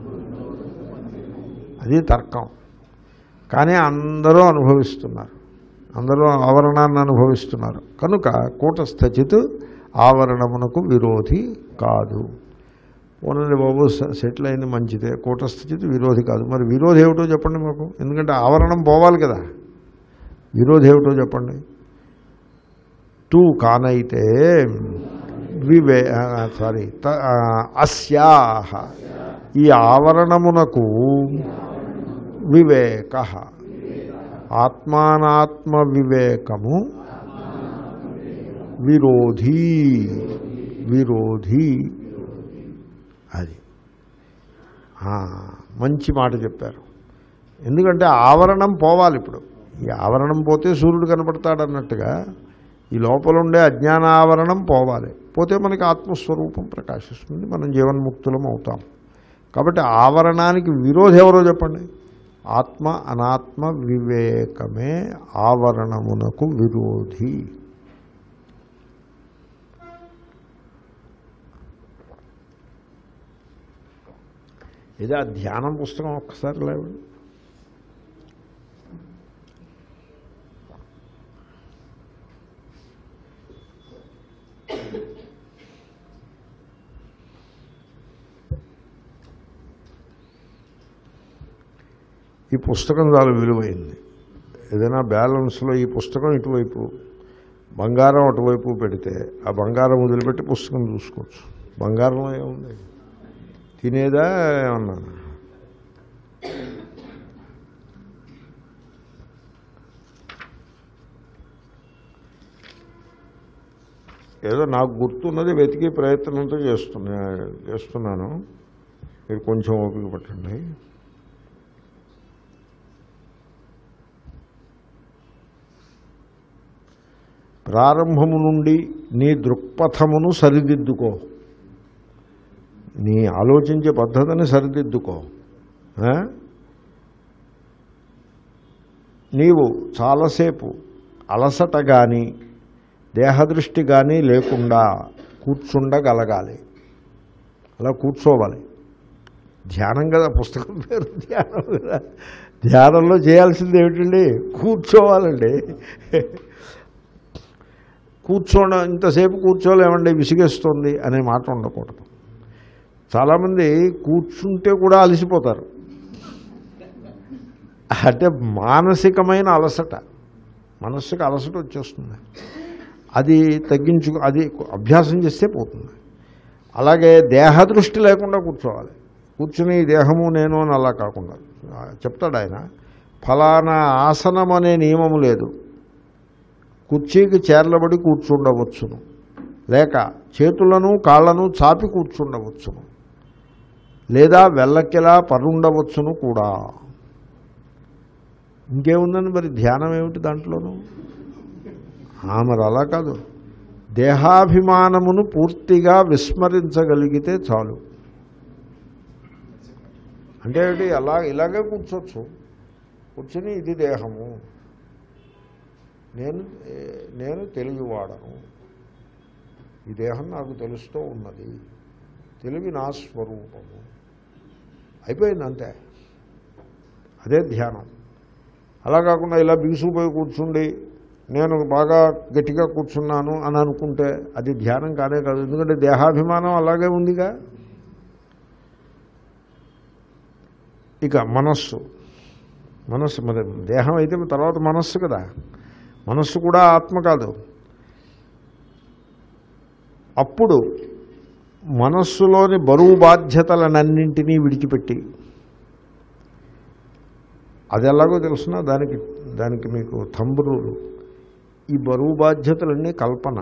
అది తర్కం కానీ అందరూ అనుభవిస్తున్నారు అందరూ ఆవరణాన్ని అనుభవిస్తున్నారు కనుక కూటస్థచిత్ ఆవరణమునకు విరోధి కాదు పోనండి బాబు స- సెటిల్ అయింది మంచిదే కూటస్థితి విరోధి కాదు మరి విరోధి ఏమిటో చెప్పండి మాకు ఎందుకంటే ఆవరణం పోవాలి కదా విరోధి ఏమిటో చెప్పండి టూ కానైతే వివే సారీ అస్యాహ ఈ ఆవరణమునకు వివేక ఆత్మానాత్మ వివేకము విరోధి విరోధి అది ఆ, మంచి మాట చెప్పారు ఎందుకంటే ఆవరణం పోవాలి ఇప్పుడు ఈ ఆవరణం పోతే సూర్యుడు కనపడతాడు అన్నట్టుగా ఈ లోపల ఉండే అజ్ఞాన ఆవరణం పోవాలి పోతే మనకి ఆత్మస్వరూపం ప్రకాశిస్తుంది మనం జీవన్ముక్తులం అవుతాం కాబట్టి ఆవరణానికి విరోధి ఎవరో చెప్పండి ఆత్మ అనాత్మ వివేకమే ఆవరణమునకు విరోధి ఇది ఆ ధ్యానం పుస్తకం ఒక్కసారి లేవండి ఈ పుస్తకం చాలా విలువైంది ఏదైనా బ్యాలెన్స్లో ఈ పుస్తకం ఇటువైపు బంగారం అటువైపు పెడితే ఆ బంగారం వదిలిపెట్టి పుస్తకం చూసుకోవచ్చు బంగారంలో ఏముంది తినేదా ఏమన్నా ఏదో నాకు గుర్తున్నది వెతికి ప్రయత్నంతో చేస్తున్నా చేస్తున్నాను మీరు కొంచెం ఓపిక పట్టండి ప్రారంభము నుండి నీ దృక్పథమును సరిదిద్దుకో నీ ఆలోచించే పద్ధతిని సరిదిద్దుకో ఆ? నీవు చాలాసేపు అలసట కానీ దేహదృష్టి కానీ లేకుండా కూర్చుండగలగాలి అలా కూర్చోవాలి ధ్యానం కదా పుస్తకం పేరు ధ్యానం కదా ధ్యానంలో చేయాల్సింది ఏమిటండి కూర్చోవాలండి కూర్చోడం ఇంతసేపు కూర్చోలేమండి విసిగేస్తుంది అనే మాట ఉండకూడదు చాలామంది కూర్చుంటే కూడా అలసిపోతారు అంటే మానసికమైన అలసట మనస్సుకి అలసట వచ్చేస్తుంది అది తగ్గించు అది అభ్యాసం చేస్తే పోతుంది అలాగే దేహదృష్టి లేకుండా కూర్చోవాలి కూర్చుని ఈ దేహము నేను అని అలా కాకుండా ఆ, చెప్తాడు ఆయన ఫలానా ఆసనం అనే నియమము లేదు కుర్చీకి చేర్లబడి కూర్చుండవచ్చును లేక చేతులను కాళ్ళను చాపి కూర్చుండవచ్చును లేదా వెల్లకిలా పరుండవచ్చును కూడా ఇంకేముందని మరి ధ్యానం ఏమిటి దాంట్లోనూ ఆ, మరి అలా కాదు దేహాభిమానమును పూర్తిగా విస్మరించగలిగితే చాలు అంటే ఏంటి అలా ఇలాగే కూర్చోవచ్చు కూర్చొని ఇది దేహము నేను ఏ, నేను తెలుగువాడను ఈ దేహం నాకు తెలుస్తూ ఉన్నది తెలివి నా స్వరూపము అయిపోయింది అంతే అదే ధ్యానం అలా కాకుండా ఇలా బిగుసుకుపోయి కూర్చుండి నేను బాగా గట్టిగా కూర్చున్నాను అని అనుకుంటే అది ధ్యానం కానే కాదు ఎందుకంటే దేహాభిమానం అలాగే ఉందిగా ఇక మనస్సు మనస్సు మరి దేహం అయితే తర్వాత మనస్సు కదా మనస్సు కూడా ఆత్మ కాదు అప్పుడు మనస్సులోని బరువు బాధ్యతలనన్నింటినీ విడిచిపెట్టి అది ఎలాగో తెలుసిన దానికి దానికి మీకు తంబురులు ఈ బరువు బాధ్యతలన్నీ కల్పన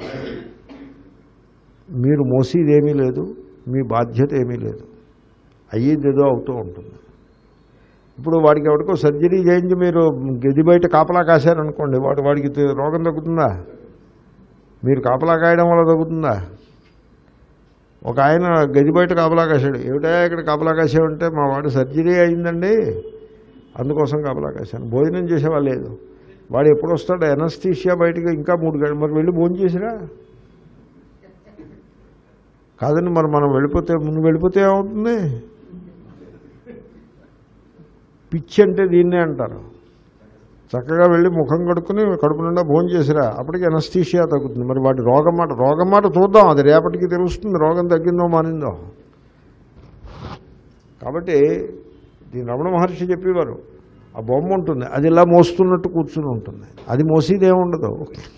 మీరు మోసేదేమీ లేదు మీ బాధ్యత ఏమీ లేదు అయ్యేది ఏదో అవుతూ ఉంటుంది ఇప్పుడు వాడికి ఎవరికో సర్జరీ చేయించి మీరు గది బయట కాపలా కాశారనుకోండి వాడు వాడికి తే- రోగం తగ్గుతుందా మీరు కాపలా కాయడం వల్ల తగ్గుతుందా ఒక ఆయన గది బయట కాపలా కాశాడు ఏమిటా ఇక్కడ కాపలా కాసావంటే మా వాడు సర్జరీ అయిందండి అందుకోసం కాపలా కాశాను భోజనం చేసేవా లేదు వాడు ఎప్పుడు వస్తాడు ఎనస్థీషియా బయటకు ఇంకా మూడు గంటలు మరి వెళ్ళి భోజనం చేసిరా కాదండి మరి మనం వెళ్ళిపోతే ముందు వెళ్ళిపోతే ఏమవుతుంది పిచ్చి అంటే దీన్నే అంటారు చక్కగా వెళ్ళి ముఖం కడుక్కుని కడుపు నిండా భోజనం చేసిరా అప్పటికి ఎనస్థీషియా తగ్గుతుంది మరి వాటి రోగం మాట రోగం మాట చూద్దాం అది రేపటికి తెలుస్తుంది రోగం తగ్గిందో మానిందో కాబట్టి దీని రమణ మహర్షి చెప్పేవారు ఆ బొమ్మ ఉంటుంది అది ఇలా మోస్తున్నట్టు కూర్చుని ఉంటుంది అది మోసేదేముండదు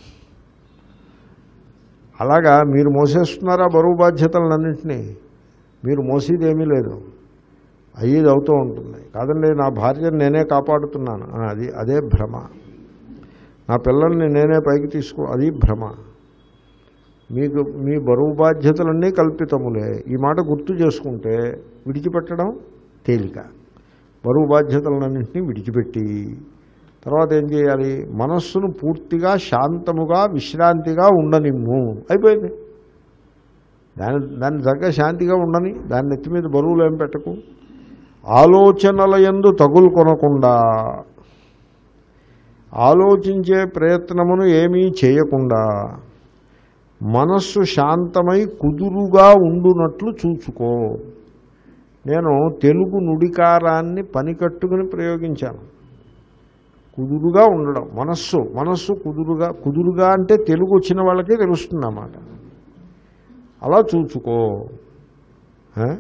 అలాగా మీరు మోసేస్తున్నారా బరువు బాధ్యతలన్నింటినీ మీరు మోసేదేమీ లేదు అయ్యేది అవుతూ ఉంటుంది కాదండి నా భార్యను నేనే కాపాడుతున్నాను ఆ, అది అదే భ్రమ నా పిల్లల్ని నేనే పైకి తీసుకో అది భ్రమ మీకు మీ బరువు బాధ్యతలన్నీ కల్పితములే ఈ మాట గుర్తు చేసుకుంటే విడిచిపెట్టడం తేలిక బరువు బాధ్యతలన్నింటినీ విడిచిపెట్టి తర్వాత ఏం చేయాలి మనస్సును పూర్తిగా శాంతముగా విశ్రాంతిగా ఉండనిమ్ము అయిపోయింది దాని దాన్ని తగ్గ శాంతిగా ఉండని దాని నెత్తి మీద బరువులు ఏం పెట్టకు ఆలోచనల యందు తగులు కొనకుండా ఆలోచించే ప్రయత్నమును ఏమీ చేయకుండా మనస్సు శాంతమై కుదురుగా ఉండునట్లు చూసుకో నేను తెలుగు నుడికారాన్ని పనికట్టుకుని ప్రయోగించాను కుదురుగా ఉండడం మనస్సు మనస్సు కుదురుగా కుదురుగా అంటే తెలుగు వచ్చిన వాళ్ళకే తెలుస్తుంది అన్నమాట అలా చూసుకో ఆ?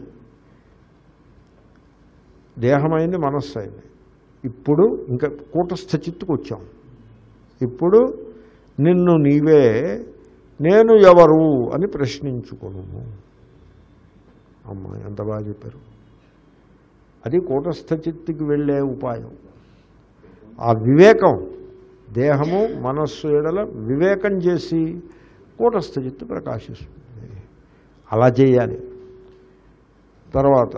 దేహమైంది మనస్సు అయింది ఇప్పుడు ఇంకా కూటస్థ చిత్తుకు వచ్చాం ఇప్పుడు నిన్ను నీవే నేను ఎవరు అని ప్రశ్నించుకోను అమ్మ ఎంత బాగా చెప్పారు అది కూటస్థ చిత్తుకి వెళ్ళే ఉపాయం ఆ వివేకం దేహము మనస్సు ఎడల వివేకం చేసి కూటస్థ చిత్తు ప్రకాశిస్తుంది అలా చేయాలి తర్వాత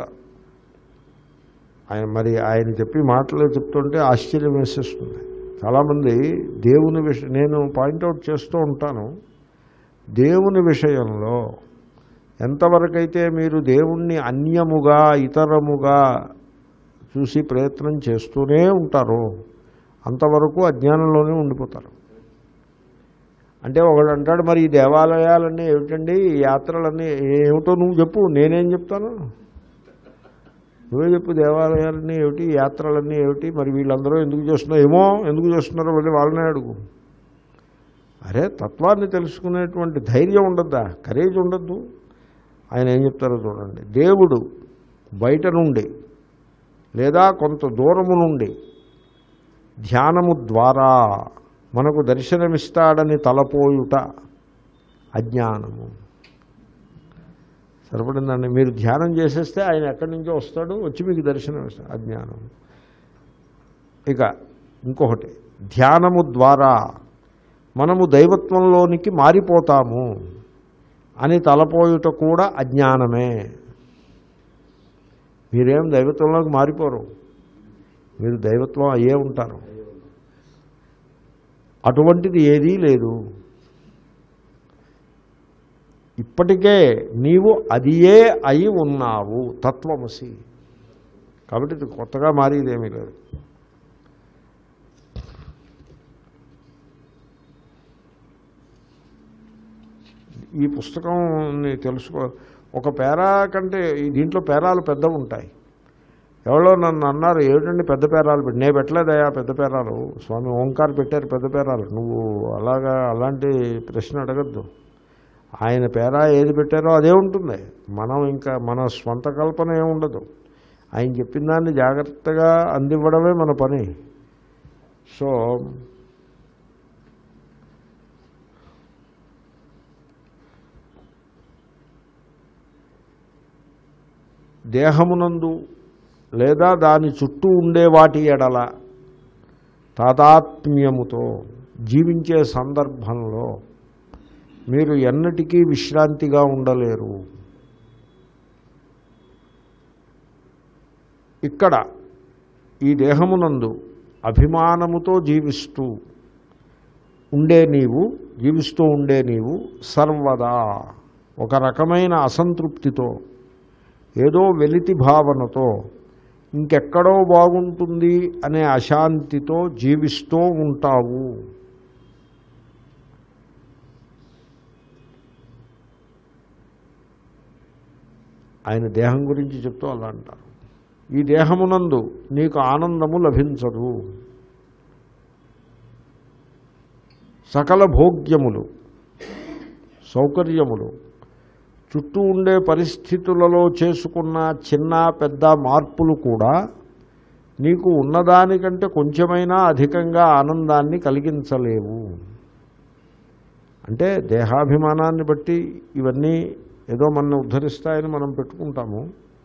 ఆయన మరి ఆయన చెప్పి మాటలు చెప్తుంటే ఆశ్చర్యం వేసేస్తుంది చాలామంది దేవుని విషయం నేను పాయింట్అవుట్ చేస్తూ ఉంటాను దేవుని విషయంలో ఎంతవరకైతే మీరు దేవుణ్ణి అన్యముగా ఇతరముగా చూసి ప్రయత్నం చేస్తూనే ఉంటారో అంతవరకు అజ్ఞానంలోనే ఉండిపోతారు అంటే ఒకడు అంటాడు మరి ఈ దేవాలయాలన్నీ ఏమిటండి ఈ యాత్రలన్నీ ఏమిటో నువ్వు చెప్పు నేనేం చెప్తాను నువ్వే చెప్పు దేవాలయాలన్నీ ఏమిటి ఈ యాత్రలన్నీ ఏమిటి మరి వీళ్ళందరూ ఎందుకు చేస్తున్నారో ఏమో ఎందుకు చేస్తున్నారో వెళ్ళి వాళ్ళనే అడుగు అరే తత్వాన్ని తెలుసుకునేటువంటి ధైర్యం ఉండద్దా కరేజ్ ఉండద్దు ఆయన ఏం చెప్తారో చూడండి దేవుడు బయట నుండి లేదా కొంత దూరము నుండి ధ్యానము ద్వారా మనకు దర్శనమిస్తాడని తలపోయుట అజ్ఞానము సరిపడిందండి మీరు ధ్యానం చేసేస్తే ఆయన ఎక్కడి నుంచో వస్తాడు వచ్చి మీకు దర్శనం ఇస్తాడు అజ్ఞానం ఇక ఇంకొకటి ధ్యానము ద్వారా మనము దైవత్వంలోనికి మారిపోతాము అని తలపోయుట కూడా అజ్ఞానమే మీరేం దైవత్వంలోకి మారిపోరు మీరు దైవత్వం అయ్యే ఉంటారు అటువంటిది ఏదీ లేదు ఇప్పటికే నీవు అదియే అయి ఉన్నావు తత్వమసి కాబట్టి ఇది కొత్తగా మారేదేమీ లేదు ఈ పుస్తకంని తెలుసుకో ఒక పేరా కంటే ఈ దీంట్లో పేరాలు పెద్దవి ఉంటాయి ఎవరో నన్ను అన్నారు ఏమిటండి పెద్ద పేరాలు పెట్టి నేను పెట్టలేదయా పెద్ద పేరాలు స్వామి ఓంకార్ పెట్టారు పెద్ద పేరాలు నువ్వు అలాగా అలాంటి ప్రశ్న అడగద్దు ఆయన పేరా ఏది పెట్టారో అదే ఉంటుంది మనం ఇంకా మన స్వంత కల్పన ఏమి ఉండదు ఆయన చెప్పిన దాన్ని జాగ్రత్తగా అందివ్వడమే మన పని సో దేహమునందు లేదా దాని చుట్టూ ఉండే వాటి ఎడల తాదాత్మ్యముతో జీవించే సందర్భంలో మీరు ఎన్నటికీ విశ్రాంతిగా ఉండలేరు ఇక్కడ ఈ దేహమునందు అభిమానముతో జీవిస్తూ ఉండే నీవు జీవిస్తూ ఉండే నీవు సర్వదా ఒక రకమైన అసంతృప్తితో ఏదో వెలితి భావనతో ఇంకెక్కడో బాగుంటుంది అనే అశాంతితో జీవిస్తూ ఉంటావు ఆయన దేహం గురించి చెప్తూ అలా అంటారు ఈ దేహమునందు నీకు ఆనందము లభించదు సకల భోగ్యములు సౌకర్యములు చుట్టూ ఉండే పరిస్థితులలో చేసుకున్న చిన్న పెద్ద మార్పులు కూడా నీకు ఉన్నదానికంటే కొంచెమైనా అధికంగా ఆనందాన్ని కలిగించలేవు అంటే దేహాభిమానాన్ని బట్టి ఇవన్నీ ఏదో మన ఉద్ధరిస్తాయని మనం పెట్టుకుంటాము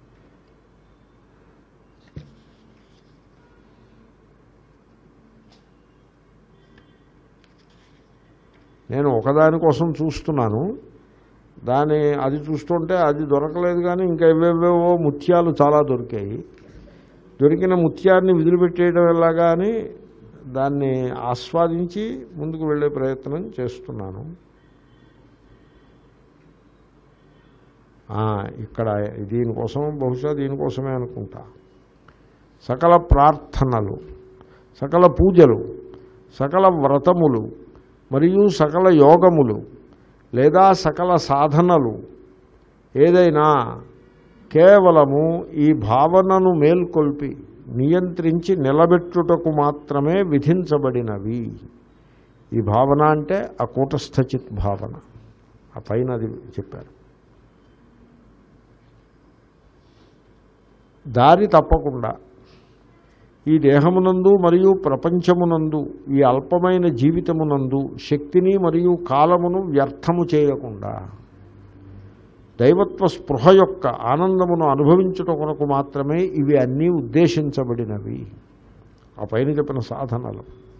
నేను ఒకదాని కోసం చూస్తున్నాను దాని అది చూస్తుంటే అది దొరకలేదు కానీ ఇంకా ఏవేవేవో ముత్యాలు చాలా దొరికాయి దొరికిన ముత్యాన్ని విదిలిపెట్టేయడం ఎలాగా అని దాన్ని ఆస్వాదించి ముందుకు వెళ్ళే ప్రయత్నం చేస్తున్నాను ఆ, ఇక్కడ దీనికోసం బహుశా దీనికోసమే అనుకుంటా సకల ప్రార్థనలు సకల పూజలు సకల వ్రతములు మరియు సకల యోగములు లేదా సకల సాధనలు ఏదైనా కేవలము ఈ భావనను మేల్కొల్పి నియంత్రించి నిలబెట్టుటకు మాత్రమే విధించబడినవి ఈ భావన అంటే ఆ కూటస్థచిత్ భావన ఆ పైన అది చెప్పారు దారి తప్పకుండా ఈ దేహమునందు మరియు ప్రపంచమునందు ఈ అల్పమైన జీవితమునందు శక్తిని మరియు కాలమును వ్యర్థము చేయకుండా దైవత్వ స్పృహ యొక్క ఆనందమును అనుభవించుట కొరకు మాత్రమే ఇవి అన్నీ ఉద్దేశించబడినవి ఆ పైన చెప్పిన సాధనలు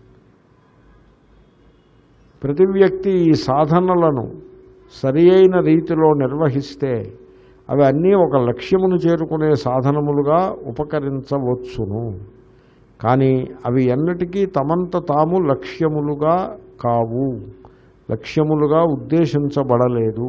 ప్రతి వ్యక్తి ఈ సాధనలను సరి అయిన రీతిలో నిర్వహిస్తే అవి అన్నీ ఒక లక్ష్యమును చేరుకునే సాధనములుగా ఉపకరించవచ్చును కానీ అవి ఎన్నటికీ తమంత తాము లక్ష్యములుగా కావు లక్ష్యములుగా ఉద్దేశించబడలేదు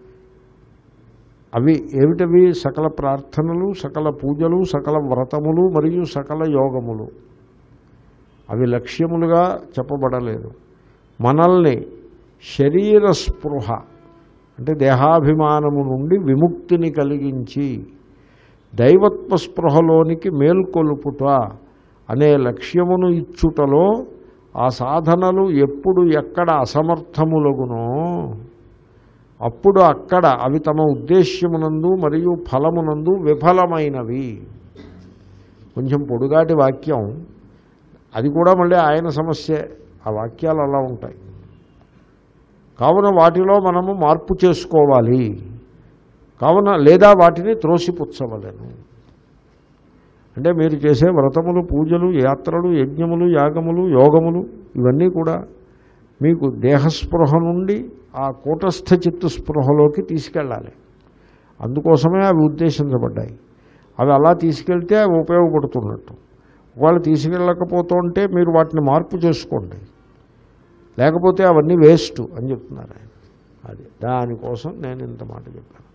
అవి ఏమిటవి సకల ప్రార్థనలు సకల పూజలు సకల వ్రతములు మరియు సకల యోగములు అవి లక్ష్యములుగా చెప్పబడలేదు మనల్ని శరీర స్పృహ అంటే దేహాభిమానము నుండి విముక్తిని కలిగించి దైవత్వ స్పృహలోనికి మేల్కొలుపుట అనే లక్ష్యమును ఇచ్చుటలో ఆ సాధనలు ఎప్పుడు ఎక్కడ అసమర్థములగునో అప్పుడు అక్కడ అవి తమ ఉద్దేశ్యమునందు మరియు ఫలమునందు విఫలమైనవి కొంచెం పొడుగాటి వాక్యం అది కూడా మళ్ళీ ఆయన సమస్యే ఆ వాక్యాలు అలా ఉంటాయి కావున వాటిలో మనము మార్పు చేసుకోవాలి కావున లేదా వాటిని త్రోసిపుచ్చవలను అంటే మీరు చేసే వ్రతములు పూజలు యాత్రలు యజ్ఞములు యాగములు యోగములు ఇవన్నీ కూడా మీకు దేహస్పృహ నుండి ఆ కూటస్థ చిత్తు స్పృహలోకి తీసుకెళ్ళాలి అందుకోసమే అవి ఉద్దేశించబడ్డాయి అవి అలా తీసుకెళ్తే అవి ఉపయోగపడుతున్నట్టు ఒకవేళ తీసుకెళ్ళకపోతుంటే మీరు వాటిని మార్పు చేసుకోండి లేకపోతే అవన్నీ వేస్ట్ అని చెప్తున్నారు ఆయన అది దానికోసం నేను ఇంత మాట చెప్పాను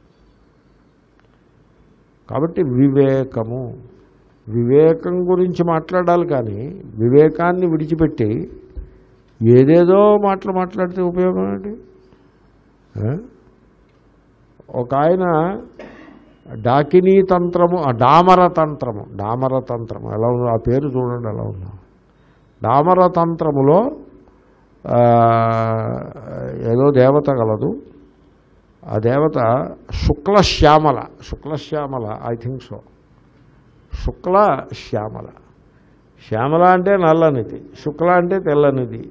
కాబట్టి వివేకము వివేకం గురించి మాట్లాడాలి కానీ వివేకాన్ని విడిచిపెట్టి ఏదేదో మాటలు మాట్లాడితే ఉపయోగం ఏంటి ఆ? ఒక ఆయన డాకినీ తంత్రము ఆ డామర తంత్రము డామర తంత్రము ఎలా ఉందో ఆ పేరు చూడండి ఎలా ఉందో డామర తంత్రములో ఆ, ఏదో దేవత గలదు ఆ దేవత శుక్లశ్యామల శుక్లశ్యామల ఐ థింక్ సో శుక్ల శ్యామల శ్యామల అంటే నల్లనిది శుక్ల అంటే తెల్లనిది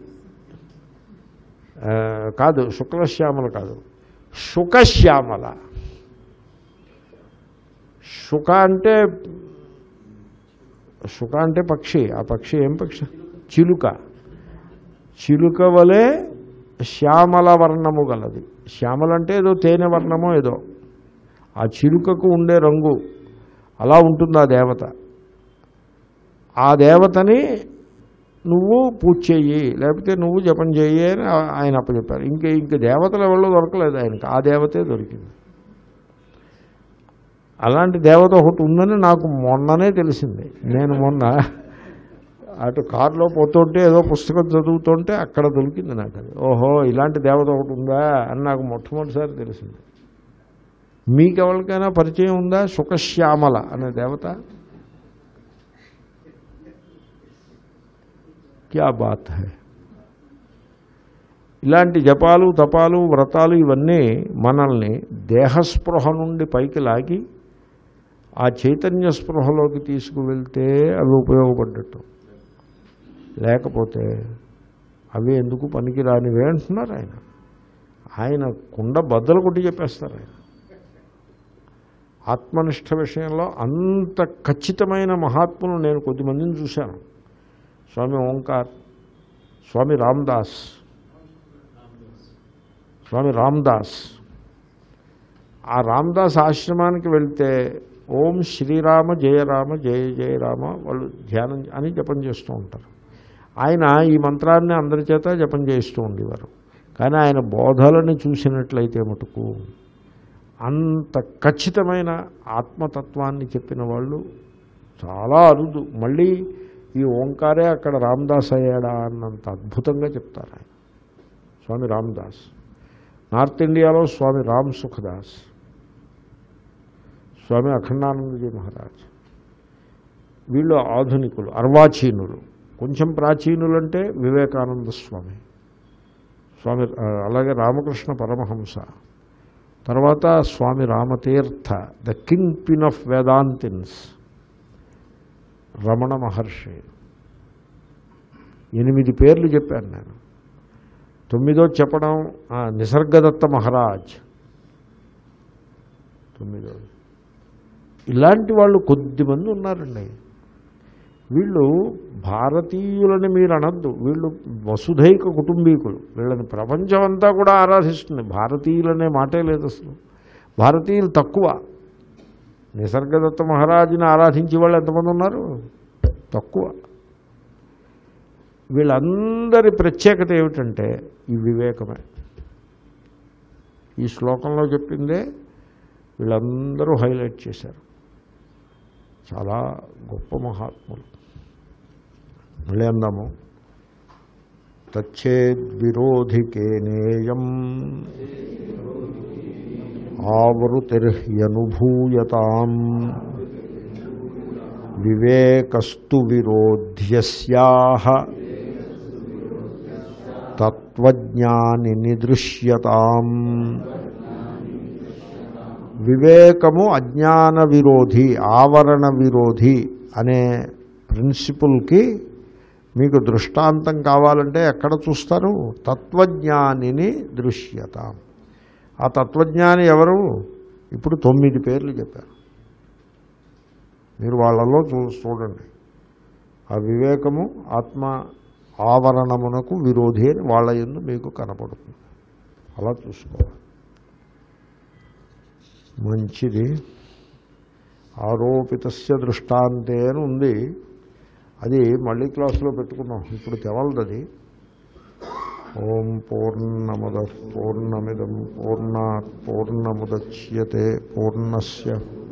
ఆ, కాదు శుక్లశ్యామల కాదు శుకశ్యామల శుక అంటే శుక అంటే పక్షి ఆ పక్షి ఏం పక్షి చిలుక చిలుక వలె శ్యామల వర్ణము గలది శ్యామల అంటే ఏదో తేనె వర్ణమో ఏదో ఆ చిలుకకు ఉండే రంగు అలా ఉంటుంది ఆ దేవత ఆ దేవతని నువ్వు పూజ చెయ్యి లేకపోతే నువ్వు జపం చెయ్యి అని ఆ- ఆయన అప్పచెప్పారు ఇంక ఇంక దేవతలు ఎవరో దొరకలేదు ఆయనకి ఆ దేవతే దొరికింది అలాంటి దేవత ఒకటి ఉందని నాకు మొన్ననే తెలిసింది నేను మొన్న అటు కారులో పోతుంటే ఏదో పుస్తకం చదువుతుంటే అక్కడ దొరికింది నాకు అది ఓహో ఇలాంటి దేవత ఒకటి ఉందా అని నాకు మొట్టమొదటిసారి తెలిసింది మీకెవరికైనా పరిచయం ఉందా సుఖశ్యామల అనే దేవత క్యా బాత్ హై ఇలాంటి జపాలు తపాలు వ్రతాలు ఇవన్నీ మనల్ని దేహస్పృహ నుండి పైకి లాగి ఆ చైతన్య స్పృహలోకి తీసుకువెళ్తే అవి ఉపయోగపడ్డట్టు లేకపోతే అవి ఎందుకు పనికిరానివే అంటున్నారు ఆయన ఆయన కుండ బద్దలు కొట్టి చెప్పేస్తారు ఆయన ఆత్మనిష్ట విషయంలో అంత ఖచ్చితమైన మహాత్ములు నేను కొద్దిమందిని చూశాను స్వామి ఓంకార్ స్వామి రామ్దాస్ స్వామి రామ్దాస్ ఆ రామ్దాస్ ఆశ్రమానికి వెళ్తే ఓం శ్రీరామ జయ రామ జయ జయ రామ వాళ్ళు ధ్యానం అని జపం చేస్తూ ఉంటారు ఆయన ఈ మంత్రాన్ని అందరి చేత జపం చేస్తూ ఉండేవారు కానీ ఆయన బోధలను చూసినట్లయితే మటుకు అంత ఖచ్చితమైన ఆత్మతత్వాన్ని చెప్పిన వాళ్ళు చాలా అరుదు మళ్ళీ ఈ ఓంకారే అక్కడ రామ్దాస్ అయ్యాడా అన్నంత అద్భుతంగా చెప్తారు ఆయన స్వామి రామ్దాస్ నార్త్ ఇండియాలో స్వామి రామ్ సుఖదాస్ స్వామి అఖండానందజీ మహారాజ్ వీళ్ళు ఆధునికులు అర్వాచీనులు కొంచెం ప్రాచీనులు అంటే వివేకానంద స్వామి స్వామి ఆ, అలాగే రామకృష్ణ పరమహంస తర్వాత Swami Ramatirtha the kingpin of Vedantins Ramana Maharshi ఎనిమిది పేర్లు చెప్పాను నేను తొమ్మిదో చెప్పడం ఆ, నిసర్గదత్త మహారాజ్ తొమ్మిదో ఇలాంటి వాళ్ళు కొద్దిమంది ఉన్నారండి వీళ్ళు భారతీయులని మీరు అనద్దు వీళ్ళు వసుధైక కుటుంబీకులు వీళ్ళని ప్రపంచం అంతా కూడా ఆరాధిస్తుంది భారతీయులనే మాటే లేదు అసలు భారతీయులు తక్కువ నిసర్గదత్త మహారాజుని ఆరాధించే వాళ్ళు ఎంతమంది ఉన్నారు తక్కువ వీళ్ళందరి ప్రత్యేకత ఏమిటంటే ఈ వివేకమే ఈ శ్లోకంలో చెప్పిందే వీళ్ళందరూ హైలైట్ చేశారు చాలా గొప్ప మహాత్ములు మళ్ళీ అందాము తచ్చేద్విరోధికేనేయం ఆవృతిర్హ్యనుభూయతాం వివేకస్తు విరోధ్యస్యాహ తత్వజ్ఞాని నిదృశ్యతాం వివేకము అజ్ఞాన విరోధి ఆవరణ విరోధి అనే ప్రిన్సిపుల్కి మీకు దృష్టాంతం కావాలంటే ఎక్కడ చూస్తారు తత్వజ్ఞానిని దృశ్యత ఆ తత్వజ్ఞాని ఎవరు ఇప్పుడు తొమ్మిది పేర్లు చెప్పారు మీరు వాళ్ళలో చూ చూడండి ఆ వివేకము ఆత్మ ఆవరణమునకు విరోధి అని వాళ్ళ ఎందు మీకు కనపడుతుంది అలా చూసుకోవాలి మంచిది ఆరోపితస్య దృష్టాంతే అని ఉంది అది మళ్ళీ క్లాసులో పెట్టుకున్నాం ఇప్పుడు తెవలదు అది ఓం పూర్ణముద పూర్ణమిదం పూర్ణాత్ పూర్ణముద్యతే పూర్ణస్య